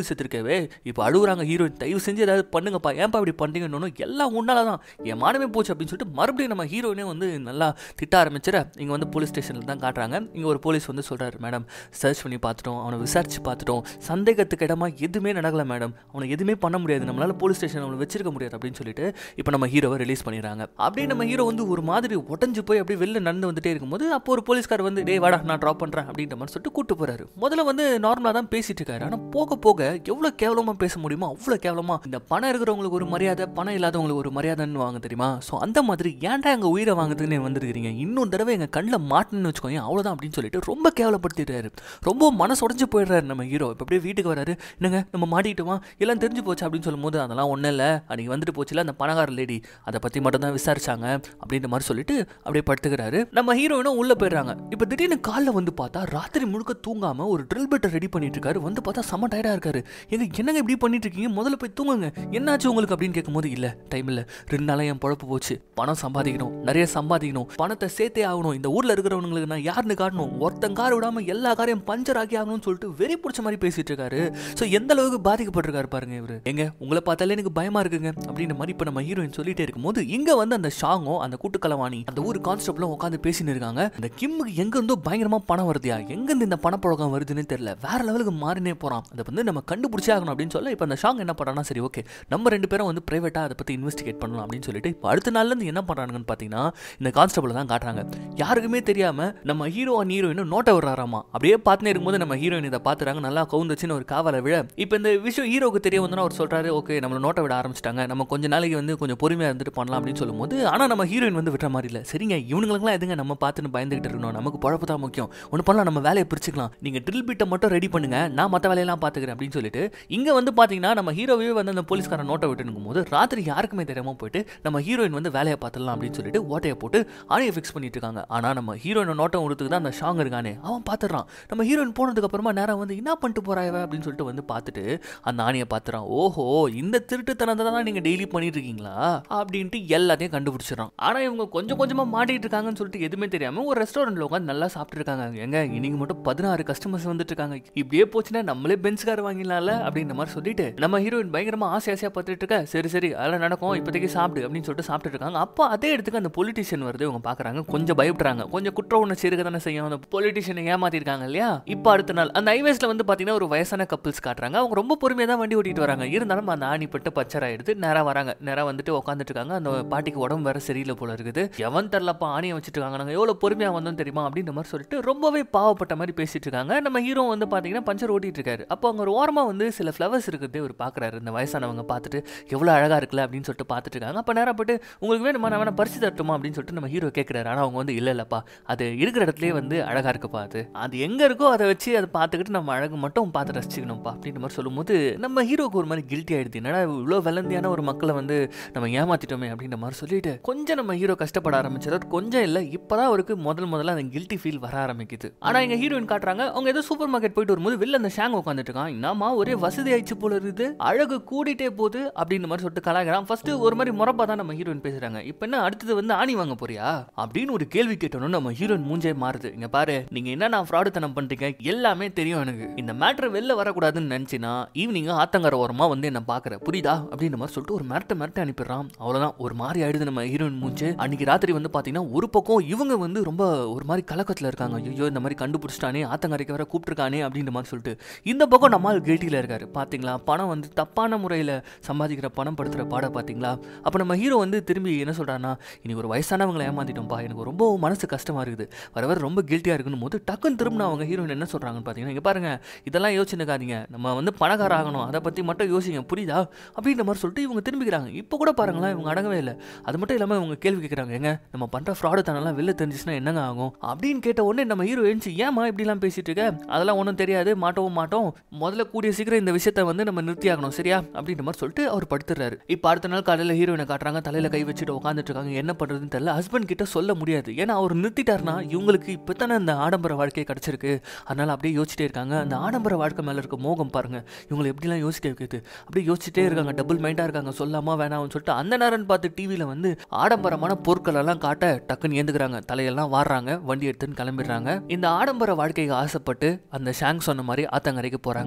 போலீஸ் எடுத்திருக்கவே இப்போ அழுகுறாங்க ஹீரோயின் தயவு செஞ்சு ஏதாவது பண்ணுங்கப்பா ஏன்பா இப்படி பண்ணுங்கன்னு எல்லாம் உன்னால தான் என் மானமே போச்சு அப்படின்னு சொல்லிட்டு மறுபடியும் நம்ம ஹீரோயினே வந்து நல்லா திட்ட ஆரம்பிச்சிட இங்கே வந்து போலீஸ் ஸ்டேஷனில் தான் காட்டுறாங்க இங்கே ஒரு போலீஸ் வந்து சொல்கிறாரு மேடம் சர்ச் பண்ணி பார்த்துட்டோம் அவனை விசாரிச்சு பார்த்துட்டோம் சந்தேகத்துக்கு இடமா எதுவுமே நடக்கல மேடம் அவனை எதுவுமே பண்ண முடியாது நம்மளால போலீஸ் ஸ்டேஷன் அவனை வச்சிருக்க முடியாது அப்படின்னு சொல்லிட்டு இப்போ நம்ம ஹீரோவை ரிலீஸ் பண்ணிடுறாங்க அப்படியே நம்ம ஹீரோ வந்து ஒரு மாதிரி உடஞ்சு போய் அப்படியே வெளில நடந்து வந்துட்டே இருக்கும்போது அப்போ ஒரு போலீஸ்கார் வந்து டேய் வாடா நான் ட்ராப் பண்ணுறேன் அப்படின்ற மாதிரி சொல்லிட்டு கூட்டு போறாரு முதல்ல வந்து நார்மலாக தான் பேசிட்டு இருக்காரு ஆனால் போக போக எவ்வளோ கேவலமாக பேச முடியுமோ அவ்வளோ கேவலமாக இந்த பணம் இருக்கிறவங்களுக்கு ஒரு மரியாதை பணம் இல்லாதவங்களுக்கு ஒரு மரியாதைன்னு வாங்க தெரியுமா ஸோ அந்த மாதிரி ஏன்டா எங்கள் உயிரை வாங்குறதுன்னு வந்திருக்கிறீங்க இன்னொரு தடவை எங்கள் கண்ணில் மாட்டணும்னு வச்சுக்கோங்க அவ்வளோதான் அப்படின்னு சொல்லிட்டு ரொம்ப கேவலப்படுத்திடுறாரு ரொம்ப மனசு உடஞ்சு போயிடுறாரு நம்ம ஹீரோ இப்போ அப்படியே வீட்டுக்கு வராரு என்னங்க நம்ம மாட்டிக்கிட்டோமா எல்லாம் தெரிஞ்சு போச்சு அப்படின்னு சொல்லும்போது அதெல்லாம் ஒன்றும் இல்லை அன்றைக்கி வந்துட்டு போச்சுல அந்த பணக்கார லேடி அதை பற்றி மட்டும் தான் விசாரிச்சாங்க அப்படின்ற மாதிரி சொல்லிட்டு அப்படியே படுத்துக்கிறாரு நம்ம ஹீரோயினும் உள்ளே போயிடுறாங்க இப்போ திடீர்னு காலைல வந்து பார்த்தா ராத்திரி முழுக்க தூங்காம ஒரு ட்ரில் பெட்டை ரெடி பண்ணிட்டு இருக்காரு வந்து பார்த்தா செம்ம டயர்டா இருக்காரு எங்க என்னங்க இப்படி பண்ணிட்டு இருக்கீங்க முதல்ல போய் தூங்குங்க என்னாச்சு உங்களுக்கு அப்படின்னு கேட்கும்போது இல்ல டைம் இல்ல ரெண்டு நாளா என் பொழப்பு போச்சு பணம் சம்பாதிக்கணும் நிறைய சம்பாதிக்கணும் பணத்தை சேர்த்தே ஆகணும் இந்த ஊர்ல இருக்கிறவங்களுக்கு நான் யாருன்னு காட்டணும் ஒருத்தன் கார் விடாம எல்லா காரையும் பஞ்சர் ஆக்கி ஆகணும்னு சொல்லிட்டு வெறி பிடிச்ச மாதிரி பேசிட்டு இருக்காரு ஸோ எந்த அளவுக்கு பாதிக்கப்பட்டிருக்காரு பாருங்க இவரு எங்க உங்களை பார்த்தாலே எனக்கு பயமா இருக்குங்க அப்படின்ற மாதிரி இப்போ நம்ம ஹீரோயின் சொல்லிட்டே இருக்கும்போது இங்க வந்து அந்த ஷாங்கோ அந்த கூட்டுக்கலவாணி அந்த ஊர் கான்ஸ்டபிளும் உட்காந்து பேசின்னு இருக்காங்க இந்த கிம்முக்கு எங்க இருந்தோ பயங்கரமா பணம் வருதுயா எங்க இருந்து இந்த பணப்பழக்கம் வருதுன்னு தெரியல வேற லெவலுக்கு மாறினே போறான் அதை வந்து நம்ம கண்டுபிடிச்சே ஆகணும் அப்படின்னு சொல்ல இப்போ அந்த ஷாங் என்ன பண்றானா சரி ஓகே நம்ம ரெண்டு பேரும் வந்து பிரைவேட்டா அதை பத்தி இன்வெஸ்டிகேட் பண்ணலாம் அப்படின்னு சொல்லிட்டு இப்போ அடுத்த நாள்ல இருந்து என்ன பண்றாங்கன்னு பாத்தீங்கன்னா இந்த கான்ஸ்டபிள் தான் காட்டுறாங்க யாருக்குமே தெரியாம நம்ம ஹீரோ அண்ட் ஹீரோயின் நோட்டை விடுறாராமா அப்படியே பார்த்துனே இருக்கும்போது நம்ம ஹீரோயின் இதை பார்த்துறாங்க நல்லா கவுந்துச்சுன்னு ஒரு காவலை விழ இப்போ இந்த விஷயம் ஹீரோக்கு தெரிய வந்தோன்னா அவர் சொல்றாரு ஓகே நம்மள நோட்டை விட ஆரம்பிச்சிட்டாங்க நம்ம கொஞ்ச நாளைக்கு வந்து கொஞ்சம் பொறுமையா இருந்துட்டு பண்ணலாம் அப்படின்னு சொல்லும்போது ஆனா நம்ம ஹீரோயின் வந்து விட்டுற மாதிரி இல்லை சரிங்க இவனுங்களுக்குலாம் எதுங்க நம்ம பார்த்துன்னு பயந்துகிட்டு இருக்கணும் நமக்கு பழப்பு தான் முக்கியம் ஒன்று பண்ணலாம் நம்ம வேலையை பிரிச்சுக்கலாம் நீங்க ட்ரில் பிட்டை மட்டும் ரெடி பண்ணுங்க நான் மற்ற வேலையெல்லாம் பார்த்துக்கிறேன் அப்படின்னு சொல்லிட்டு இங்க வந்து பாத்தீங்கன்னா நம்ம ஹீரோவே வந்து அந்த போலீஸ்காரன் நோட்டை விட்டுனுக்கும் போது ராத்திரி யாருக்குமே தெரியாம போயிட்டு நம்ம ஹீரோயின் வந்து வேலையை பார்த்துடலாம் அப்படின்னு சொல்லிட்டு ஓட்டையை போட்டு ஆணையை ஃபிக்ஸ் பண்ணிட்டு இருக்காங்க ஆனா நம்ம ஹீரோயின் நோட்டம் கொடுத்துக்கு தான் அந்த ஷாங் இருக்கானே அவன் பார்த்துறான் நம்ம ஹீரோயின் போனதுக்கு அப்புறமா நேரம் வந்து என்ன பண்ணிட்டு போறாயவ அப்படின்னு சொல்லிட்டு வந்து பார்த்துட்டு அந்த ஆணையை பார்த்துறான் ஓஹோ இந்த திருட்டுத்தனத்தை தான் நீங்க டெய்லி பண்ணிட்டு இருக்கீங்களா அப்படின்ட்டு எல்லாத்தையும் கண்டுபிடிச்சிடறான் ஆனா இவங்க கொஞ்சம் கொஞ்சமா மாட்டிட்டு இருக்காங்கன்னு சொல்லிட்டு எதுவுமே தெரியாம ஒரு ரெஸ்டாரண்ட்ல உட்காந்து நல்லா சாப்பிட்டு இருக்காங்க எங்க இன்னைக்கு மட்டும் பதினாறு கஸ்டமர்ஸ் வந்துட்டு இருக்காங்க இப்படியே போச்சுன்னா நம்மளே பென்ஸ் கார் வாங்கிடலாம்ல அப்படின்ற மாதிரி சொல்லிட்டு நம்ம ஹீரோயின் பயங்கரமா ஆசை ஆசையா பார்த்துட்டு இருக்க சரி சரி அதெல்லாம் நடக்கும் இப்போதைக்கு சாப்பிடு அப்படின்னு சொல்லிட்டு சாப்பிட்டு இருக்காங்க அப்போ அதே இடத்துக்கு அந்த பொலிட்டிஷியன் வருது இவங்க பாக்குறாங்க கொஞ்சம் பயப்படுறாங்க கொஞ்சம் குற்ற உணர்ச்சி இருக்க தானே செய்யும் அந்த பொலிட்டிஷியனை ஏமாத்திருக்காங்க இல்லையா இப்போ அடுத்த நாள் அந்த ஹைவேஸ்ல வந்து பாத்தீங்கன்னா ஒரு வயசான கப்பிள்ஸ் காட்டுறாங்க அவங்க ரொம்ப பொறுமையா தான் வண்டி ஓட்டிட்டு வராங்க இருந்தாலும் அந்த ஆணி பட்டு பச்சர் ஆயிடுது நேரா வராங்க நேரா வந்துட்டு உட்காந்துட்டு இருக்காங்க அந்த பாட்டிக்கு உடம்பு வேற சரியில்லை போல இருக்குது எவன் தெரிலப்பா ஆணியை வச்சுட்டு இருக்காங்க நாங்க எவ்வளவு பொறுமையா வந்தோம் தெரியுமா அப்படின்ற மாதிரி சொல்லிட்டு ரொம்பவே பாவப்பட்ட மாதிரி பேசிட்டு இருக்காங்க நம்ம ஹீரோ வந்து பாத்தீங்கன்னா பஞ்சர் ஓட்டிட்டு இருக்காரு அப்போ அங்க ஒரு ஓரமா வந்து சில ஃப்ளவர்ஸ் இருக்குது இவர் பாக்குறாரு இந்த வயசானவங்க பார்த்துட்டு எவ்வளவு அழகா இருக்குல்ல அப்படின்னு சொல்லிட்டு பார்த்துட்டு இருக்காங்க அப்ப நேரா போட்டு உங்களுக்கு வேணுமா நான் வேணா பறிச்சு தரட்டுமா அப்படின்னு சொல்லிட்டு நம்ம ஹீரோ கேட்கிறாரு ஆனா அவங்க வந்து இல்ல இல்லப்பா அது இருக்கிற இடத்துலயே வந்து அழகா இருக்குப்பா அது அது எங்க இருக்கோ அதை வச்சு அதை பார்த்துக்கிட்டு நம்ம அழகு மட்டும் பார்த்து ரசிச்சுக்கணும்ப்பா அப்படின்ற மாதிரி சொல்லும்போது நம்ம ஹீரோக்கு ஒரு மாதிரி கில்ட்டி ஆயிடுது என்னடா இவ்வளோ வெள்ளந்தியான ஒரு மக்களை வந்து நம்ம ஏமாத்திட்டோமே அப்படின்ற மாதிரி சொல்லிட்டு கொஞ்சம் நம்ம ஹீரோ கஷ்டப்பட ஆரம்பிச்சார் கொஞ்சம் இல்லை இப்பதான் அவருக்கு முதல் முதல்ல அந்த கில்ட்டி ஃபீல் வர ஆரம்பிக்குது ஆனா எங்க ஹீரோயின் காட்டுறாங்க அவங்க ஏதோ சூப்பர் மார்க்கெட் போயிட்டு வரும்போது வெளில அந்த ஷாங் உட்காந்துட்டு இருக்கான் என்னமா ஒரே வசதி ஆயிடுச்சு போல இருக்குது அழகு கூடிட்டே போகுது அப்படின்ற மாதிரி சொல்லிட்டு கலாய்க்கிறான் ஃபர்ஸ்ட் ஒரு மாதிரி முறப்பா தான் நம்ம ஹீரோயின் பேசுறாங்க இப்போ என்ன அடுத்தது வந்து ஆணி வாங்க போறியா அப்படின்னு ஒரு கேள்வி கேட்டோன்னு நம்ம ஹீரோயின் மூஞ்சே மாறுது இங்க பாரு நீங்க என்ன நான் ஃப்ராடுத்தனம் பண்றீங்க எல்லாமே தெரியும் எனக்கு இந்த மேட்ரு வெளில வரக்கூடாதுன்னு நினைச்சினா ஈவினிங் ஆத்தங்கர ஓரமா வந்து என்ன பாக்குற புரியுதா அப்படின்ற மாதிரி சொல்லிட்டு ஒரு மிரட்ட மிரட்ட அனுப்பிடுறான் அவ்வளவுதான் ஒரு மாதிரி ஆயிடுது நம்ம ஹீரோயின் மூஞ்சு அன்னைக்கு ராத்திரி வந்து பாத்தீங்கன்னா ஒரு பக்கம் இவங்க வந்து ரொம்ப ஒரு மாதிரி கலக்கத்துல இருக்காங்க ஐயோ இந்த மாதிரி கண்டுபிடிச்சிட்டானே ஆத்தங்கரைக்கு வர கூப்பிட்டுருக்கானே அப்படின்ற மாதிரி சொல்லிட்டு இந்த பக்கம் நம்மால் கில்ட்டியில் இருக்காரு பாத்தீங்களா பணம் வந்து தப்பான முறையில் சம்பாதிக்கிற பணம் படுத்துற பாட பாத்தீங்களா அப்போ நம்ம ஹீரோ வந்து திரும்பி என்ன சொல்றான்னா இன்னைக்கு ஒரு வயசானவங்களை ஏமாத்திட்டோம்ப்பா எனக்கு ரொம்ப மனசு கஷ்டமா இருக்குது வர வர ரொம்ப கில்ட்டியா இருக்குன்னு போது டக்குன்னு திரும்ப அவங்க ஹீரோயின் என்ன சொல்றாங்கன்னு பாத்தீங்கன்னா இங்க பாருங்க இதெல்லாம் யோசிச்சுக்காதீங்க நம்ம வந்து பணக்கார ஆகணும் அதை பத்தி மட்டும் யோசிங்க புரியுதா அப்படின்ற மாதிரி சொல்லிட்டு இவங்க திரும்பிக்கிறாங்க இப்போ கூட பாருங்களேன் இவங்க அடங்கவே இல்லை அது மட்டும் இல்லாமல் இவங்க கேள்வி கேட்குறாங்க எங்க நம்ம பண்ற ஃப்ராடு தனெல்லாம் வெளில தெரிஞ்சுச்சுன்னா என்னங்க ஆகும் அப்படின்னு கேட்ட உடனே நம்ம ஹீரோ எழுந்துச்சு ஏமா இப்படிலாம் பேசிட்டு இருக்க அதெல்லாம் ஒன்றும் தெரியாது மாட்டவும் மாட்டோம் முதல்ல கூடிய சீக்கிரம் இந்த விஷயத்த வந்து நம்ம நிறுத்தி ஆகணும் சரியா அப்படின்ற மாதிரி சொல்லிட்டு அவர் படுத்துறாரு இப்போ அடுத்த நாள் காலையில் ஹீரோயினை காட்டுறாங்க தலையில கை வச்சுட்டு உட்காந்துட்டு இருக்காங்க என்ன பண்றதுன்னு தெரியல ஹஸ்பண்ட் கிட்ட சொல்ல முடியாது ஏன்னா அவர் நிறுத்திட்டாருன்னா இவங்களுக்கு இப்போ தானே அந்த ஆடம்பர வாழ்க்கை கிடைச்சிருக்கு அதனால அப்படியே யோசிச்சிட்டே இருக்காங்க அந்த ஆடம்பர வாழ்க்கை மேல இருக்க மோகம் பாருங்க இவங்களை எப்படிலாம் யோசிக்க வைக்குது அப்படியே யோசிச்சுட்டே இருக்காங்க டபுள் மைண்டா இருக்காங்க சொல்லாமா வேணாம்னு சொல்லிட்டு அந்த நேரம் பார்த்து டிவியில வந்து ஆடம்பரமான பொருட்கள் எல்லாம் காட்ட டக்குன்னு ஏந்துக்கிறாங்க தலையெல்லாம் வாடுறாங்க வண்டி எடுத்துன்னு கிளம்பிடுறாங்க இந்த ஆடம்பர வாழ்க்கைக்கு ஆசைப்பட்டு அந்த ஷாங் சொன்ன மாதிரி ஆத்தங்கரைக்கு போறாங்க தப்பு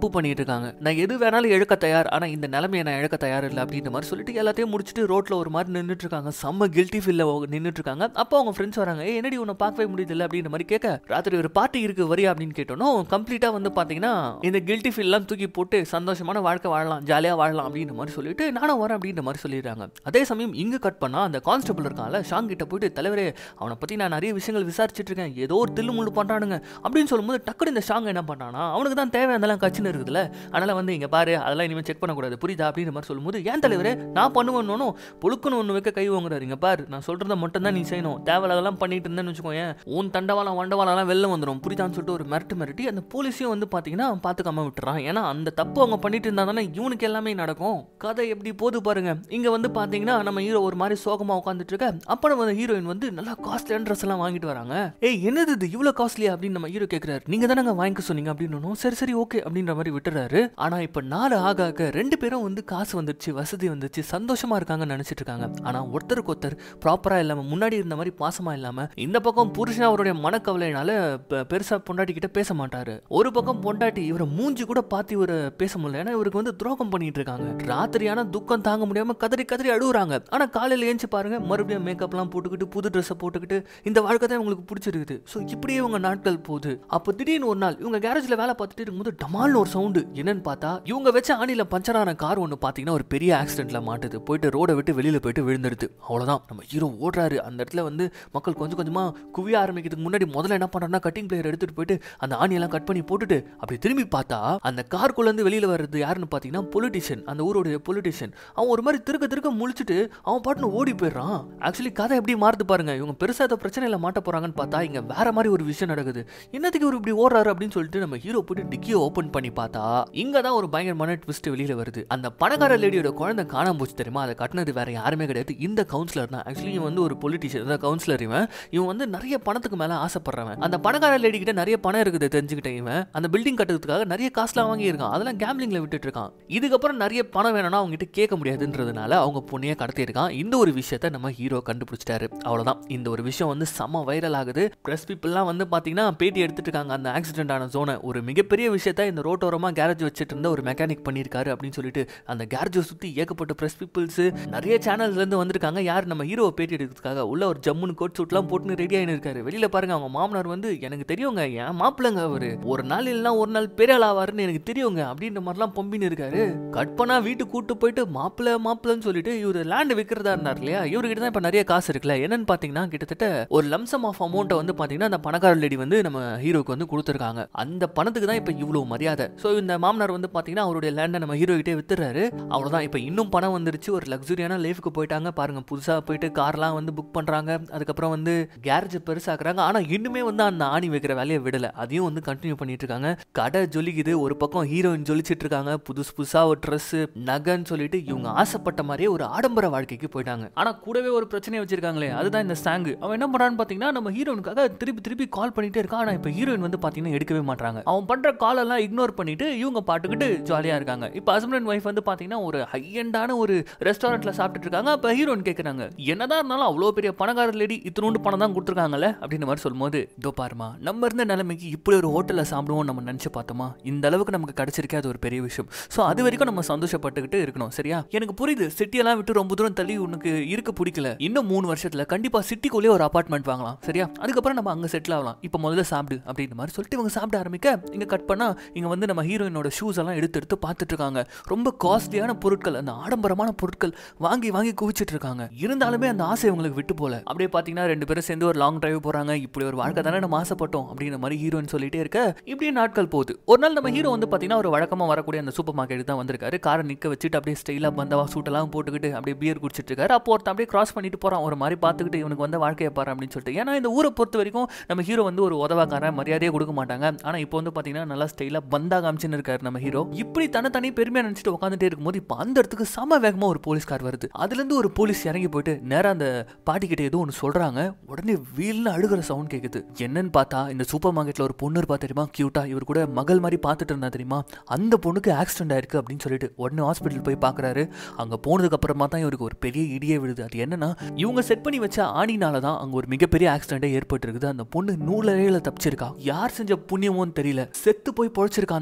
தப்பு பண்ணிட்டு இருக்காங்க நான் எது வேணாலும் இழக்க தயார் ஆனா இந்த நிலைமையை நான் இழக்க தயார் இல்லை அப்படின்ற மாதிரி சொல்லிட்டு எல்லாத்தையும் முடிச்சுட்டு ரோட்ல ஒரு மாதிரி நின்றுட்டு இருக்காங்க செம்ம கில்ட்டி ஃபீல்ல நின்றுட்டு இருக்காங்க அப்போ அவங்க ஃப்ரெண்ட்ஸ் வராங்க ஏ என்னடி உன்னை பார்க்கவே முடியுது அப்படின்ற மாதிரி கேட்க ராத்திரி ஒரு பார்ட்டி இருக்கு வரியா அப்படின்னு கேட்டோம் கம்ப்ளீட்டா வந்து பாத்தீங்கன்னா இந்த கில்ட்டி ஃபீல்லாம் தூக்கி போட்டு சந்தோஷமான வாழ்க்கை வாழலாம் ஜாலியா வாழலாம் அப்படின்ற மாதிரி சொல்லிட்டு நானும் வரேன் அப்படின்ற மாதிரி சொல்லிடுறாங்க அதே சமயம் இங்க கட் பண்ணா அந்த கான்ஸ்டபிள் இருக்கான்ல ஷாங் கிட்ட போயிட்டு தலைவரே அவனை பத்தி நான் நிறைய விஷயங்கள் விசாரிச்சுட்டு இருக்கேன் ஏதோ ஒரு தில்லு முள்ளு பண்றானுங்க அப்படின்னு சொல்லும்போது டக்குனு இந்த ஷாங் என்ன பண்ணானா அவனுக்கு தான் தேவை அதெல்லாம் கட்சின்னு இருக்குதுல்ல அதனால வந்து இங்க பாரு அதெல்லாம் இனிமேல் செக் பண்ணக்கூடாது புரியுதா அப்படின்ற மாதிரி சொல்லும்போது ஏன் தலைவரே நான் பண்ணுவேன்னு புழுக்குன்னு ஒன்று வைக்க கை வாங்குறாரு இங்க பாரு நான் சொல்றத மட்டும் தான் நீ செய்யணும் தேவையில்லாதெல்லாம் பண்ணிட்டு இருந்தேன்னு வச்சுக்கோயேன் உன் தண்டவாளம் வண்டவாளம்லாம் வெளில வந்துடும் புரியுதான்னு சொல்லிட்டு ஒரு மிரட்டு மிரட்டி அந்த போலீஸையும் வந்து பாத்தீங்கன்னா பார்த்துக்காம விட்டுறான் ஏன்னா அந்த தப்பு அவங்க பண்ணிட்டு இருந்தா தானே இவனுக்கு எல்லாமே நடக்கும் கதை எப்படி போது பாருங்க இங்க வந்து பாத்தீங்கன்னா நம்ம ஹீரோ ஒரு மாதிரி சோகமா உட்காந்துட்டு இருக்க அப்ப நம்ம ஹீரோயின் வந்து நல்லா காஸ்ட்லியான ட்ரெஸ் எல்லாம் வாங்கிட்டு வராங்க ஏய் என்னது இது இவ்வளவு காஸ்ட்லியா அப்படின்னு நம்ம ஹீரோ கேக்குறாரு நீங்க தானங்க வாங்கிக்க சொன்னீங்க அப்படின்னு சரி சரி ஓகே அப்படின்ற மாதிரி விட்டுறாரு ஆனா இப்ப நாலு ஆக ஆக ரெண்டு பேரும் வந்து காசு வந்துருச்சு வசதி வந்துச்சு சந்தோஷமா இருக்காங்கன்னு நினைச்சிட்டு இருக்காங்க ஆனா ஒருத்தருக்கு ஒருத்தர் ப்ராப்பரா இல்லாம முன்னாடி இருந்த மாதிரி பாசமா இல்லாம இந்த பக்கம் புருஷன் அவருடைய மனக்கவலையினால பெ- பெருசா பொண்டாட்டி கிட்ட பேச மாட்டாரு ஒரு பக்கம் பொண்டாட்டி இவரை மூஞ்சி கூட பார்த்து இவரை பேச முடியல ஏன்னா இவருக்கு வந்து துரோகம் பண்ணிட்டு இருக்காங்க ராத்திரியான துக்கம் தாங்க முடியாம கதறி கதறி அழுகுறாங்க ஆனா காலையில ஏஞ்சி பாருங்க மறுபடியும் மேக்கப்லாம் போட்டுக்கிட்டு புது ட்ரெஸ்ஸை போட்டுக்கிட்டு இந்த வாழ்க்கை தான் இவங்களுக்கு பிடிச்சிருக்குது ஸோ இப்படியே இவங்க நாட்கள் போகுது அப்போ திடீர்னு ஒரு நாள் இவங்க கேரேஜ்ல வேலை பார்த்துட்டு இருக்கும்போது டமால்னு ஒரு சவுண்டு என்னன்னு பார்த்தா இவங்க வச்ச ஆணில பஞ்சர் ஆன கார் ஒன்று பார்த்தீங்கன்னா ஒரு பெரிய ஆக்சிடென்ட்ல மாட்டுது போயிட்டு ரோடை விட்டு வெளியில போயிட்டு விழுந்துடுது அவ்வளவுதான் நம்ம ஹீரோ ஓடுறாரு அந்த இடத்துல வந்து மக்கள் கொஞ்சம் கொஞ்சமா குவிய ஆரம்பிக்கிறதுக்கு முன்னாடி முதல்ல என்ன பண்றாருன்னா கட்டிங் பிளேயர் எடுத்துட்டு போயிட்டு அந்த ஆணியெல்லாம் கட் பண்ணி போட்டுட்டு அப்படி திரும்பி பார்த்தா அந்த கார்க்குள்ள இருந்து வெளியில வர்றது யாருன்னு பார்த்தீங்கன்னா பொலிட்டிஷியன் அந்த ஊருடைய பொலிட்டிஷியன் அவன் ஒரு மாதிரி திருக்க திருக்க முழிச்சிட்டு அவன் பாட்டுன்னு ஓடி போயிடுறான் ஆக்சுவலி கதை எப்படி மாறுது பாருங்க இவங்க பெருசா ஏதோ பிரச்சனையில மாட்ட போறாங்கன்னு பார்த்தா இங்க வேற மாதிரி ஒரு விஷயம் நடக்குது என்னத்துக்கு இவர் இப்படி ஓடுறாரு அப்படின்னு சொல்லிட்டு நம்ம ஹீரோ போயிட்டு டிக்கியை ஓபன் பண்ணி பார்த்தா இங்க தான் ஒரு பயங்கரமான ட்விஸ்ட் வெளியில வருது அந்த பணக்கார லேடியோட குழந்தை காணாம போச்சு தெரியுமா அதை கட்டினது வேற யாருமே கிடையாது இந்த கவுன்சிலர் தான் ஆக்சுவலி இவன் வந்து ஒரு பொலிட்டிஷியன் அதாவது கவுன்சிலர் இவன் இவன் வந்து நிறைய பணத்துக்கு மேல ஆசைப்படுறவன் அந்த பணக்கார லேடி கிட்ட நிறைய பணம் இருக்குது தெரிஞ்சுக்கிட்டேன் இவன் அந்த பில்டிங் கட்டுறதுக்காக நிறைய காசுலாம் வாங்கி இருக்கான் அதெல்லாம் கேம்லிங்ல விட்டுட்டு இருக்கான் இதுக்கப்புறம் நிறைய பணம் வேணும்னா அவங்க கிட்ட கேட்க முடியாதுன்றதுனால அவங்க பொண்ணையே கடத்தியிருக்கான் இந்த ஒரு விஷயத்த நம்ம ஹீரோ கண்டுபிடிச்சிட்டாரு அவ்வளவுதான் இந்த ஒரு விஷயம் வந்து செம்ம வைரல் ஆகுது பிரஸ் பீப்புளெலாம் வந்து பார்த்தீங்கன்னா பேட்டி எடுத்துட்டு இருக்காங்க அந்த ஆக்சிடென்ட் ஆன ஜோனை ஒரு மிகப்பெரிய விஷயத்த இந்த ரோட்டோரமாக கேரேஜ் வச்சுட்டு இருந்த ஒரு மெக்கானிக் பண்ணியிருக்காரு அப்படின்னு சொல்லிட்டு அந்த கேரேஜை சுற்றி ஏகப்பட்ட பிரஸ் பீப்புள்ஸ் நிறைய சேனல்ஸ்லேருந்து வந்திருக்காங்க யார் நம்ம ஹீரோவை பேட்டி எடுக்கிறதுக்காக உள்ள ஒரு ஜம்முன்னு கோட் சூட்லாம் போட்டுன்னு ரெடி ஆகின்னு இருக்காரு வெளியில பாருங்க அவங்க மாமனார் வந்து எனக்கு தெரியுங்க என் மாப்பிள்ளைங்க அவரு ஒரு நாள் இல்லைன்னா ஒரு நாள் பெரிய ஆவாருன்னு எனக்கு தெரியுங்க அப்படின்ற மாதிரிலாம் பொம்பின்னு இருக்காரு கட் பண்ணா வீட்டுக்கு கூட்டு போயிட்டு மாப்பிள்ளை மாப்பிள்ளைன்னு சொல்லிட்டு இவர் லேண்ட் விற்கிறதா இருந்தார் இல்லையா இவர்கிட்ட தான் இப்போ நிறைய காசு இருக்குல்ல என்னன்னு பார்த்தீங்கன்னா கிட்டத்தட்ட ஒரு லம்சம் ஆஃப் அமௌண்ட்டை வந்து பார்த்தீங்கன்னா அந்த பணக்கார லேடி வந்து நம்ம ஹீரோக்கு வந்து கொடுத்துருக்காங்க அந்த பணத்துக்கு தான் இப்போ இவ்வளோ மரியாதை ஸோ இந்த மாமனார் வந்து பார்த்தீங்கன்னா அவருடைய லேண்டை நம்ம ஹீரோ கிட்டே வித்துறாரு அவ்வளோதான் இப்போ இன்னும் பணம் வந்துருச்சு ஒரு லக்ஸுரியான லைஃப்க்கு போயிட்டாங்க பாருங்க புதுசாக போயிட்டு கார்லாம் வந்து புக் பண்ணுறாங்க அதுக்கப்புறம் வந்து கேரேஜ் பெருசாக்குறாங்க ஆனால் இன்னுமே வந்து அந்த ஆணி வைக்கிற வேலையை விடலை அதையும் வந்து கண்டினியூ பண்ணிட்டு இருக்காங்க கடை ஜொலிக்குது ஒரு பக்கம் ஹீரோயின் ஜொலிச்சிட்டு இருக்காங்க புதுசு புதுசாக ஒரு ட்ரெஸ் நகைன்னு சொல்லிட்டு இவங்க ஆசைப்பட்ட மாதிரியே ஒரு ஆடம்பர வாழ்க்கைக்கு போயிட்டாங்க ஆனா கூடவே ஒரு பிரச்சனையை வச்சிருக்காங்களே அதுதான் இந்த சாங்கு அவன் என்ன பண்றான்னு பாத்தீங்கன்னா நம்ம ஹீரோனுக்காக திருப்பி திருப்பி கால் பண்ணிட்டே இருக்கான் ஆனா இப்ப ஹீரோயின் வந்து பாத்தீங்கன்னா எடுக்கவே மாட்டாங்க அவன் பண்ற கால் எல்லாம் இக்னோர் பண்ணிட்டு இவங்க பாட்டுக்கிட்டு ஜாலியா இருக்காங்க இப்ப ஹஸ்பண்ட் அண்ட் ஒய்ஃப் வந்து பாத்தீங்கன்னா ஒரு ஹை எண்டான ஒரு ரெஸ்டாரண்ட்ல சாப்பிட்டுட்டு இருக்காங்க அப்ப ஹீரோயின் கேக்குறாங்க என்னதான் இருந்தாலும் அவ்வளோ பெரிய பணக்கார லேடி இத்தினோண்டு பணம் தான் கொடுத்துருக்காங்கல்ல அப்படின்ற மாதிரி சொல்லும்போது இதோ பாருமா நம்ம இருந்த நிலைமைக்கு இப்படி ஒரு ஹோட்டல்ல சாப்பிடுவோம் நம்ம நினைச்சு பார்த்தோமா இந்த அளவுக்கு நமக்கு கிடைச்சிருக்கே அது ஒரு பெரிய விஷயம் ஸோ அது வரைக்கும் நம்ம சந்தோஷப்பட்டுக்கிட்டு இருக்கணும் சரியா எனக்கு புரியுது சிட்டியெல்லாம் விட்டு ரொம்ப தூரம் தள்ளி உனக்கு இருக்க பிடிக்கல இன்னும் மூணு வருஷத்துல கண்டிப்பா சிட்டிக்குள்ளேயே ஒரு அபார்ட்மெண்ட் வாங்கலாம் சரியா அதுக்கப்புறம் நம்ம அங்க செட்டில் ஆகலாம் இப்போ முதல்ல சாப்பிடு அப்படின்ற மாதிரி சொல்லிட்டு இவங்க சாப்பிட ஆரம்பிக்க இங்க கட் பண்ணா இங்க வந்து நம்ம ஹீரோயினோட ஷூஸ் எல்லாம் எடுத்து எடுத்து பார்த்துட்டு இருக்காங்க ரொம்ப காஸ்ட்லியான பொருட்கள் அந்த ஆடம்பரமான பொருட்கள் வாங்கி வாங்கி குவிச்சிட்டு இருக்காங்க இருந்தாலுமே அந்த ஆசை இவங்களுக்கு விட்டு போல அப்படியே பாத்தீங்கன்னா ரெண்டு பேரும் சேர்ந்து ஒரு லாங் டிரைவ் போறாங்க இப்படி ஒரு வாழ்க்கை தானே நம்ம ஆசைப்பட்டோம் அப்படின்ற மாதிரி ஹீரோயின் சொல்லிட்டே இருக்க இப்படியே நாட்கள் போகுது ஒரு நாள் நம்ம ஹீரோ வந்து பாத்தீங்கன்னா ஒரு வழக்கமா வரக்கூடிய அந்த சூப்பர் மார்க்கெட் தான் வந்திருக்காரு காரை நிக்க வச்சுட்டு அப்படியே ஸ்டைலா பந்தவா சூட்டெல்லாம் போட்டுக்கிட்டு அப்படியே பியர் குடிச்சிட்டு இருக்காரு அப்போ ஒருத்தன் அப்படியே கிராஸ் பண்ணிட்டு போறான் ஒரு மாதிரி பார்த்துக்கிட்டு இவனுக்கு வந்த வாழ்க்கையை பாரு அப்படின்னு சொல்லிட்டு ஏன்னா இந்த ஊரை பொறுத்த வரைக்கும் நம்ம ஹீரோ வந்து ஒரு உதவாக்காரன் மரியாதையே கொடுக்க மாட்டாங்க ஆனா இப்போ வந்து பாத்தீங்கன்னா நல்லா ஸ்டைலா பந்தா காமிச்சுன்னு இருக்காரு நம்ம ஹீரோ இப்படி தன்னை தனி பெருமையா நினைச்சிட்டு உட்காந்துட்டே இருக்கும்போது இப்போ அந்த இடத்துக்கு சம வேகமா ஒரு போலீஸ்கார் வருது அதுல இருந்து ஒரு போலீஸ் இறங்கி போயிட்டு நேரா அந்த பாட்டி கிட்ட ஏதோ ஒன்று சொல்றாங்க உடனே வீல்னு அழுகிற சவுண்ட் கேக்குது என்னன்னு பார்த்தா இந்த சூப்பர் மார்க்கெட்ல ஒரு பொண்ணு இருப்பா தெரியுமா கியூட்டா இவர் கூட மகள் மாதிரி பார்த்துட்டு இருந்தா தெரியுமா அந்த பொண்ணுக்கு ஆக்சிடென்ட் ஆயிருக்கு அப்படின்னு சொல்லிட்டு உடனே ஹாஸ்பிட்டல் போய் பார்க்கறாரு அங்க போனதுக்கு அப்புறமா தான் இவருக்கு ஒரு பெரிய இடியே விழுது அது என்னன்னா இவங்க செட் பண்ணி வச்ச ஆணினால தான் அங்க ஒரு மிகப்பெரிய ஆக்சிடென்ட்டே ஏற்பட்டு இருக்குது அந்த பொண்ணு நூலறையில தப்பிச்சிருக்கா யார் செஞ்ச புண்ணியமோன்னு தெரியல செத்து போய் பொழைச்சிருக்கா அந்த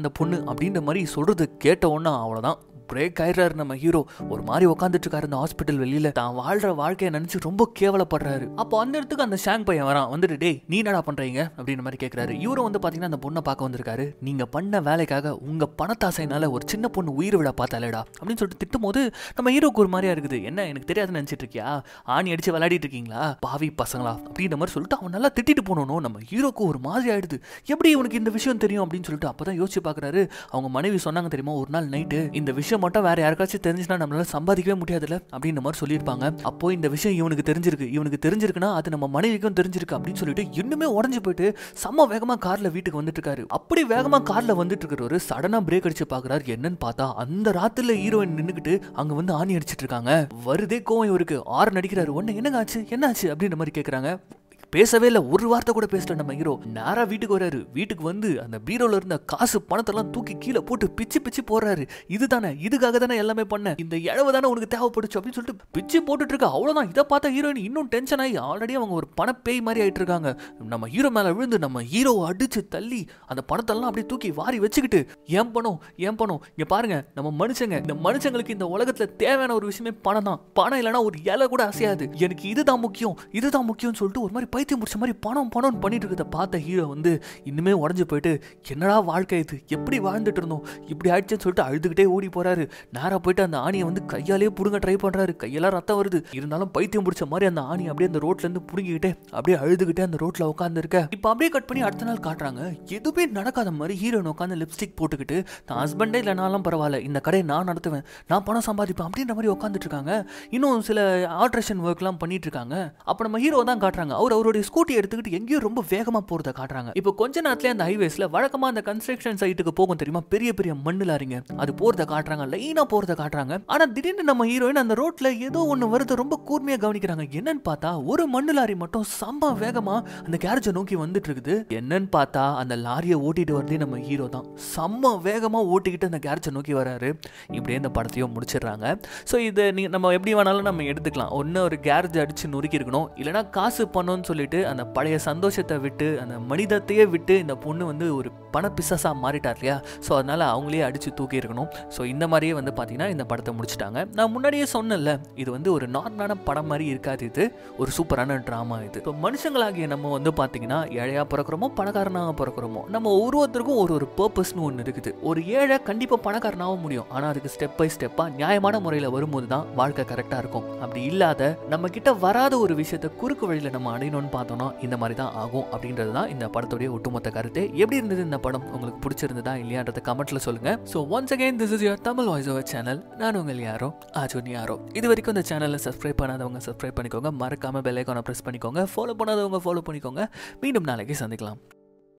அந்த பொண்ணு அப்படின்ற மாதிரி சொல்றது கேட்ட உடனே அவ்வளோதான் பிரேக் ஆயிடுறாரு நம்ம ஹீரோ ஒரு மாதிரி உட்காந்துட்டு இருக்காரு இந்த ஹாஸ்பிட்டல் வெளியில தான் வாழ்ற வாழ்க்கையை நினைச்சு ரொம்ப கேவலப்படுறாரு அப்போ அந்த இடத்துக்கு அந்த ஷாங் பையன் வரான் வந்துட்டு டேய் நீ என்னடா பண்றீங்க அப்படின்ற மாதிரி கேட்கறாரு இவரும் வந்து பாத்தீங்கன்னா அந்த பொண்ணை பார்க்க வந்திருக்காரு நீங்க பண்ண வேலைக்காக உங்க பணத்தாசைனால ஒரு சின்ன பொண்ணு உயிர் விட பார்த்தாலேடா அப்படின்னு சொல்லிட்டு திட்டும் போது நம்ம ஹீரோக்கு ஒரு மாதிரியா இருக்குது என்ன எனக்கு தெரியாதுன்னு நினைச்சிட்டு இருக்கியா ஆணி அடிச்சு விளையாடிட்டு இருக்கீங்களா பாவி பசங்களா அப்படின்ற மாதிரி சொல்லிட்டு அவன் நல்லா திட்டிட்டு போனோம் நம்ம ஹீரோக்கு ஒரு மாதிரி ஆயிடுது எப்படி இவனுக்கு இந்த விஷயம் தெரியும் அப்படின்னு சொல்லிட்டு அப்பதான் யோசிச்சு பாக்குறாரு அவங்க மனைவி சொன்னாங்க தெரியுமா ஒரு நாள் நைட்டு இந்த விஷயம் மட்டும் வேற யாருக்காச்சும் தெரிஞ்சுன்னா நம்மளால சம்பாதிக்கவே முடியாதுல்ல அப்படின்ற மாதிரி சொல்லியிருப்பாங்க அப்போ இந்த விஷயம் இவனுக்கு தெரிஞ்சிருக்கு இவனுக்கு தெரிஞ்சிருக்குன்னா அது நம்ம மனைவிக்கும் தெரிஞ்சிருக்கு அப்படின்னு சொல்லிட்டு இன்னுமே உடஞ்சு போயிட்டு செம்ம வேகமா கார்ல வீட்டுக்கு வந்துட்டு இருக்காரு அப்படி வேகமா கார்ல வந்துட்டு இருக்கிறவரு சடனா பிரேக் அடிச்சு பாக்குறாரு என்னன்னு பார்த்தா அந்த ராத்திரில ஹீரோயின் நின்னுக்கிட்டு அங்க வந்து ஆணி அடிச்சிட்டு இருக்காங்க வருதே கோவம் இவருக்கு ஆறு நடிக்கிறாரு ஒன்னு என்னங்க ஆச்சு என்ன ஆச்சு அப்படின்ற மாதிரி கேக்குறாங்க பேசவே இல்லை ஒரு வார்த்தை கூட பேசல நம்ம ஹீரோ நேரா வீட்டுக்கு வராரு வீட்டுக்கு வந்து அந்த பீரோல இருந்த காசு பணத்தெல்லாம் தூக்கி கீழே போட்டு பிச்சு பிச்சு போடுறாரு இதுதானே இதுக்காக தானே எல்லாமே பண்ண இந்த இழவு தானே உனக்கு தேவைப்படுச்சு அப்படின்னு சொல்லிட்டு பிச்சு போட்டுட்டு இருக்க அவ்வளவுதான் இதை பார்த்த ஹீரோயின் இன்னும் டென்ஷன் ஆகி ஆல்ரெடி அவங்க ஒரு பண பேய் மாதிரி ஆயிட்டு இருக்காங்க நம்ம ஹீரோ மேல விழுந்து நம்ம ஹீரோவை அடிச்சு தள்ளி அந்த பணத்தெல்லாம் அப்படியே தூக்கி வாரி வச்சுக்கிட்டு ஏன் பணம் ஏன் பணம் இங்க பாருங்க நம்ம மனுஷங்க இந்த மனுஷங்களுக்கு இந்த உலகத்துல தேவையான ஒரு விஷயமே பணம் தான் பணம் இல்லைன்னா ஒரு இலை கூட அசையாது எனக்கு இதுதான் முக்கியம் இதுதான் முக்கியம்னு சொல்லிட்டு ஒரு மாதிரி பைத்தியம் முடிச்ச மாதிரி பணம் பணம்னு பண்ணிட்டு இருக்கிறத பார்த்த ஹீரோ வந்து இன்னுமே உடஞ்சு போயிட்டு என்னடா வாழ்க்கை இது எப்படி வாழ்ந்துட்டு இருந்தோம் இப்படி ஆயிடுச்சுன்னு சொல்லிட்டு அழுதுகிட்டே ஓடி போறாரு நேரா போயிட்டு அந்த ஆணியை வந்து கையாலேயே புடுங்க ட்ரை பண்றாரு கையெல்லாம் ரத்தம் வருது இருந்தாலும் பைத்தியம் பிடிச்ச மாதிரி அந்த ஆணி அப்படியே அந்த ரோட்ல இருந்து புடுங்கிக்கிட்டே அப்படியே அழுதுகிட்டே அந்த ரோட்ல உட்காந்து இருக்க இப்போ அப்படியே கட் பண்ணி அடுத்த நாள் காட்டுறாங்க எதுவுமே நடக்காத மாதிரி ஹீரோயின் உட்காந்து லிப்ஸ்டிக் போட்டுக்கிட்டு தான் ஹஸ்பண்டே இல்லைனாலும் பரவாயில்ல இந்த கடையை நான் நடத்துவேன் நான் பணம் சம்பாதிப்பேன் அப்படின்ற மாதிரி உட்காந்துட்டு இருக்காங்க இன்னும் சில ஆல்ட்ரேஷன் ஒர்க்லாம் பண்ணிட்டு இருக்காங்க அப்போ நம்ம ஹீரோ தான் காட்டுறாங்க அவர் அவருடைய ஸ்கூட்டி எடுத்துக்கிட்டு எங்கேயோ ரொம்ப வேகமா போறத காட்டுறாங்க இப்போ கொஞ்ச நேரத்துல அந்த ஹைவேஸ்ல வழக்கமா அந்த கன்ஸ்ட்ரக்ஷன் சைட்டுக்கு போகும் தெரியுமா பெரிய பெரிய மண்ணு லாரிங்க அது போறத காட்டுறாங்க லைனா போறத காட்டுறாங்க ஆனா திடீர்னு நம்ம ஹீரோயின் அந்த ரோட்ல ஏதோ ஒண்ணு வருது ரொம்ப கூர்மையா கவனிக்கிறாங்க என்னன்னு பார்த்தா ஒரு மண்ணு லாரி மட்டும் செம்ம வேகமா அந்த கேரேஜை நோக்கி வந்துட்டு இருக்குது என்னன்னு பார்த்தா அந்த லாரியை ஓட்டிட்டு வரதே நம்ம ஹீரோ தான் செம்ம வேகமா ஓட்டிக்கிட்டு அந்த கேரேஜை நோக்கி வராரு இப்படியே இந்த படத்தையும் முடிச்சிடுறாங்க ஸோ இது நீ நம்ம எப்படி வேணாலும் நம்ம எடுத்துக்கலாம் ஒன்று ஒரு கேரேஜ் அடிச்சு நொறுக்கி இருக்கணும் இல்லைனா காசு பண்ணணும்னு சொல்லிட்டு அந்த பழைய சந்தோஷத்தை விட்டு அந்த மனிதத்தையே விட்டு இந்த பொண்ணு வந்து ஒரு பண பிசஸா மாறிட்டார் இல்லையா ஸோ அதனால அவங்களே அடிச்சு தூக்கி இருக்கணும் ஸோ இந்த மாதிரியே வந்து பார்த்தீங்கன்னா இந்த படத்தை முடிச்சிட்டாங்க நான் முன்னாடியே சொன்னேன்ல இது வந்து ஒரு நார்மலான படம் மாதிரி இருக்காது இது ஒரு சூப்பரான ட்ராமா இது இப்போ மனுஷங்களாகிய நம்ம வந்து பார்த்தீங்கன்னா ஏழையா பிறக்கிறோமோ பணக்காரனாக பிறக்கிறோமோ நம்ம ஒவ்வொருத்தருக்கும் ஒரு ஒரு பர்பஸ்னு ஒன்று இருக்குது ஒரு ஏழை கண்டிப்பாக பணக்காரனாகவும் முடியும் ஆனால் அதுக்கு ஸ்டெப் பை ஸ்டெப்பாக நியாயமான முறையில் வரும்போது தான் வாழ்க்கை கரெக்டாக இருக்கும் அப்படி இல்லாத நம்ம கிட்ட வராத ஒரு விஷயத்தை குறுக்கு வழியில் நம்ம அடையணும்னு பார்த்தோம்னா இந்த மாதிரி தான் ஆகும் அப்படின்றது தான் இந்த படத்துடைய ஒட்டுமொத்த கருத்து எப்படி இருந்தது இந்த படம் உங்களுக்கு பிடிச்சிருந்ததா இல்லையான்றத கமெண்ட்ல சொல்லுங்க so once again this is your Tamil voice over channel நான் உங்கள் யாரோ ஆஜோன் யாரோ இது வரைக்கும் இந்த சேனலை சப்ஸ்கிரைப் பண்ணாதவங்க சப்ஸ்கிரைப் பண்ணிக்கோங்க மறக்காம பெல் ஐக்கானை ப்ரெஸ் பண்ணிக்கோங்க ஃபாலோ பண்ணாதவங்க ஃபாலோ பண்ணிக்கோங்க மீண்டும் நாளைக்கு சந்திக்கலாம்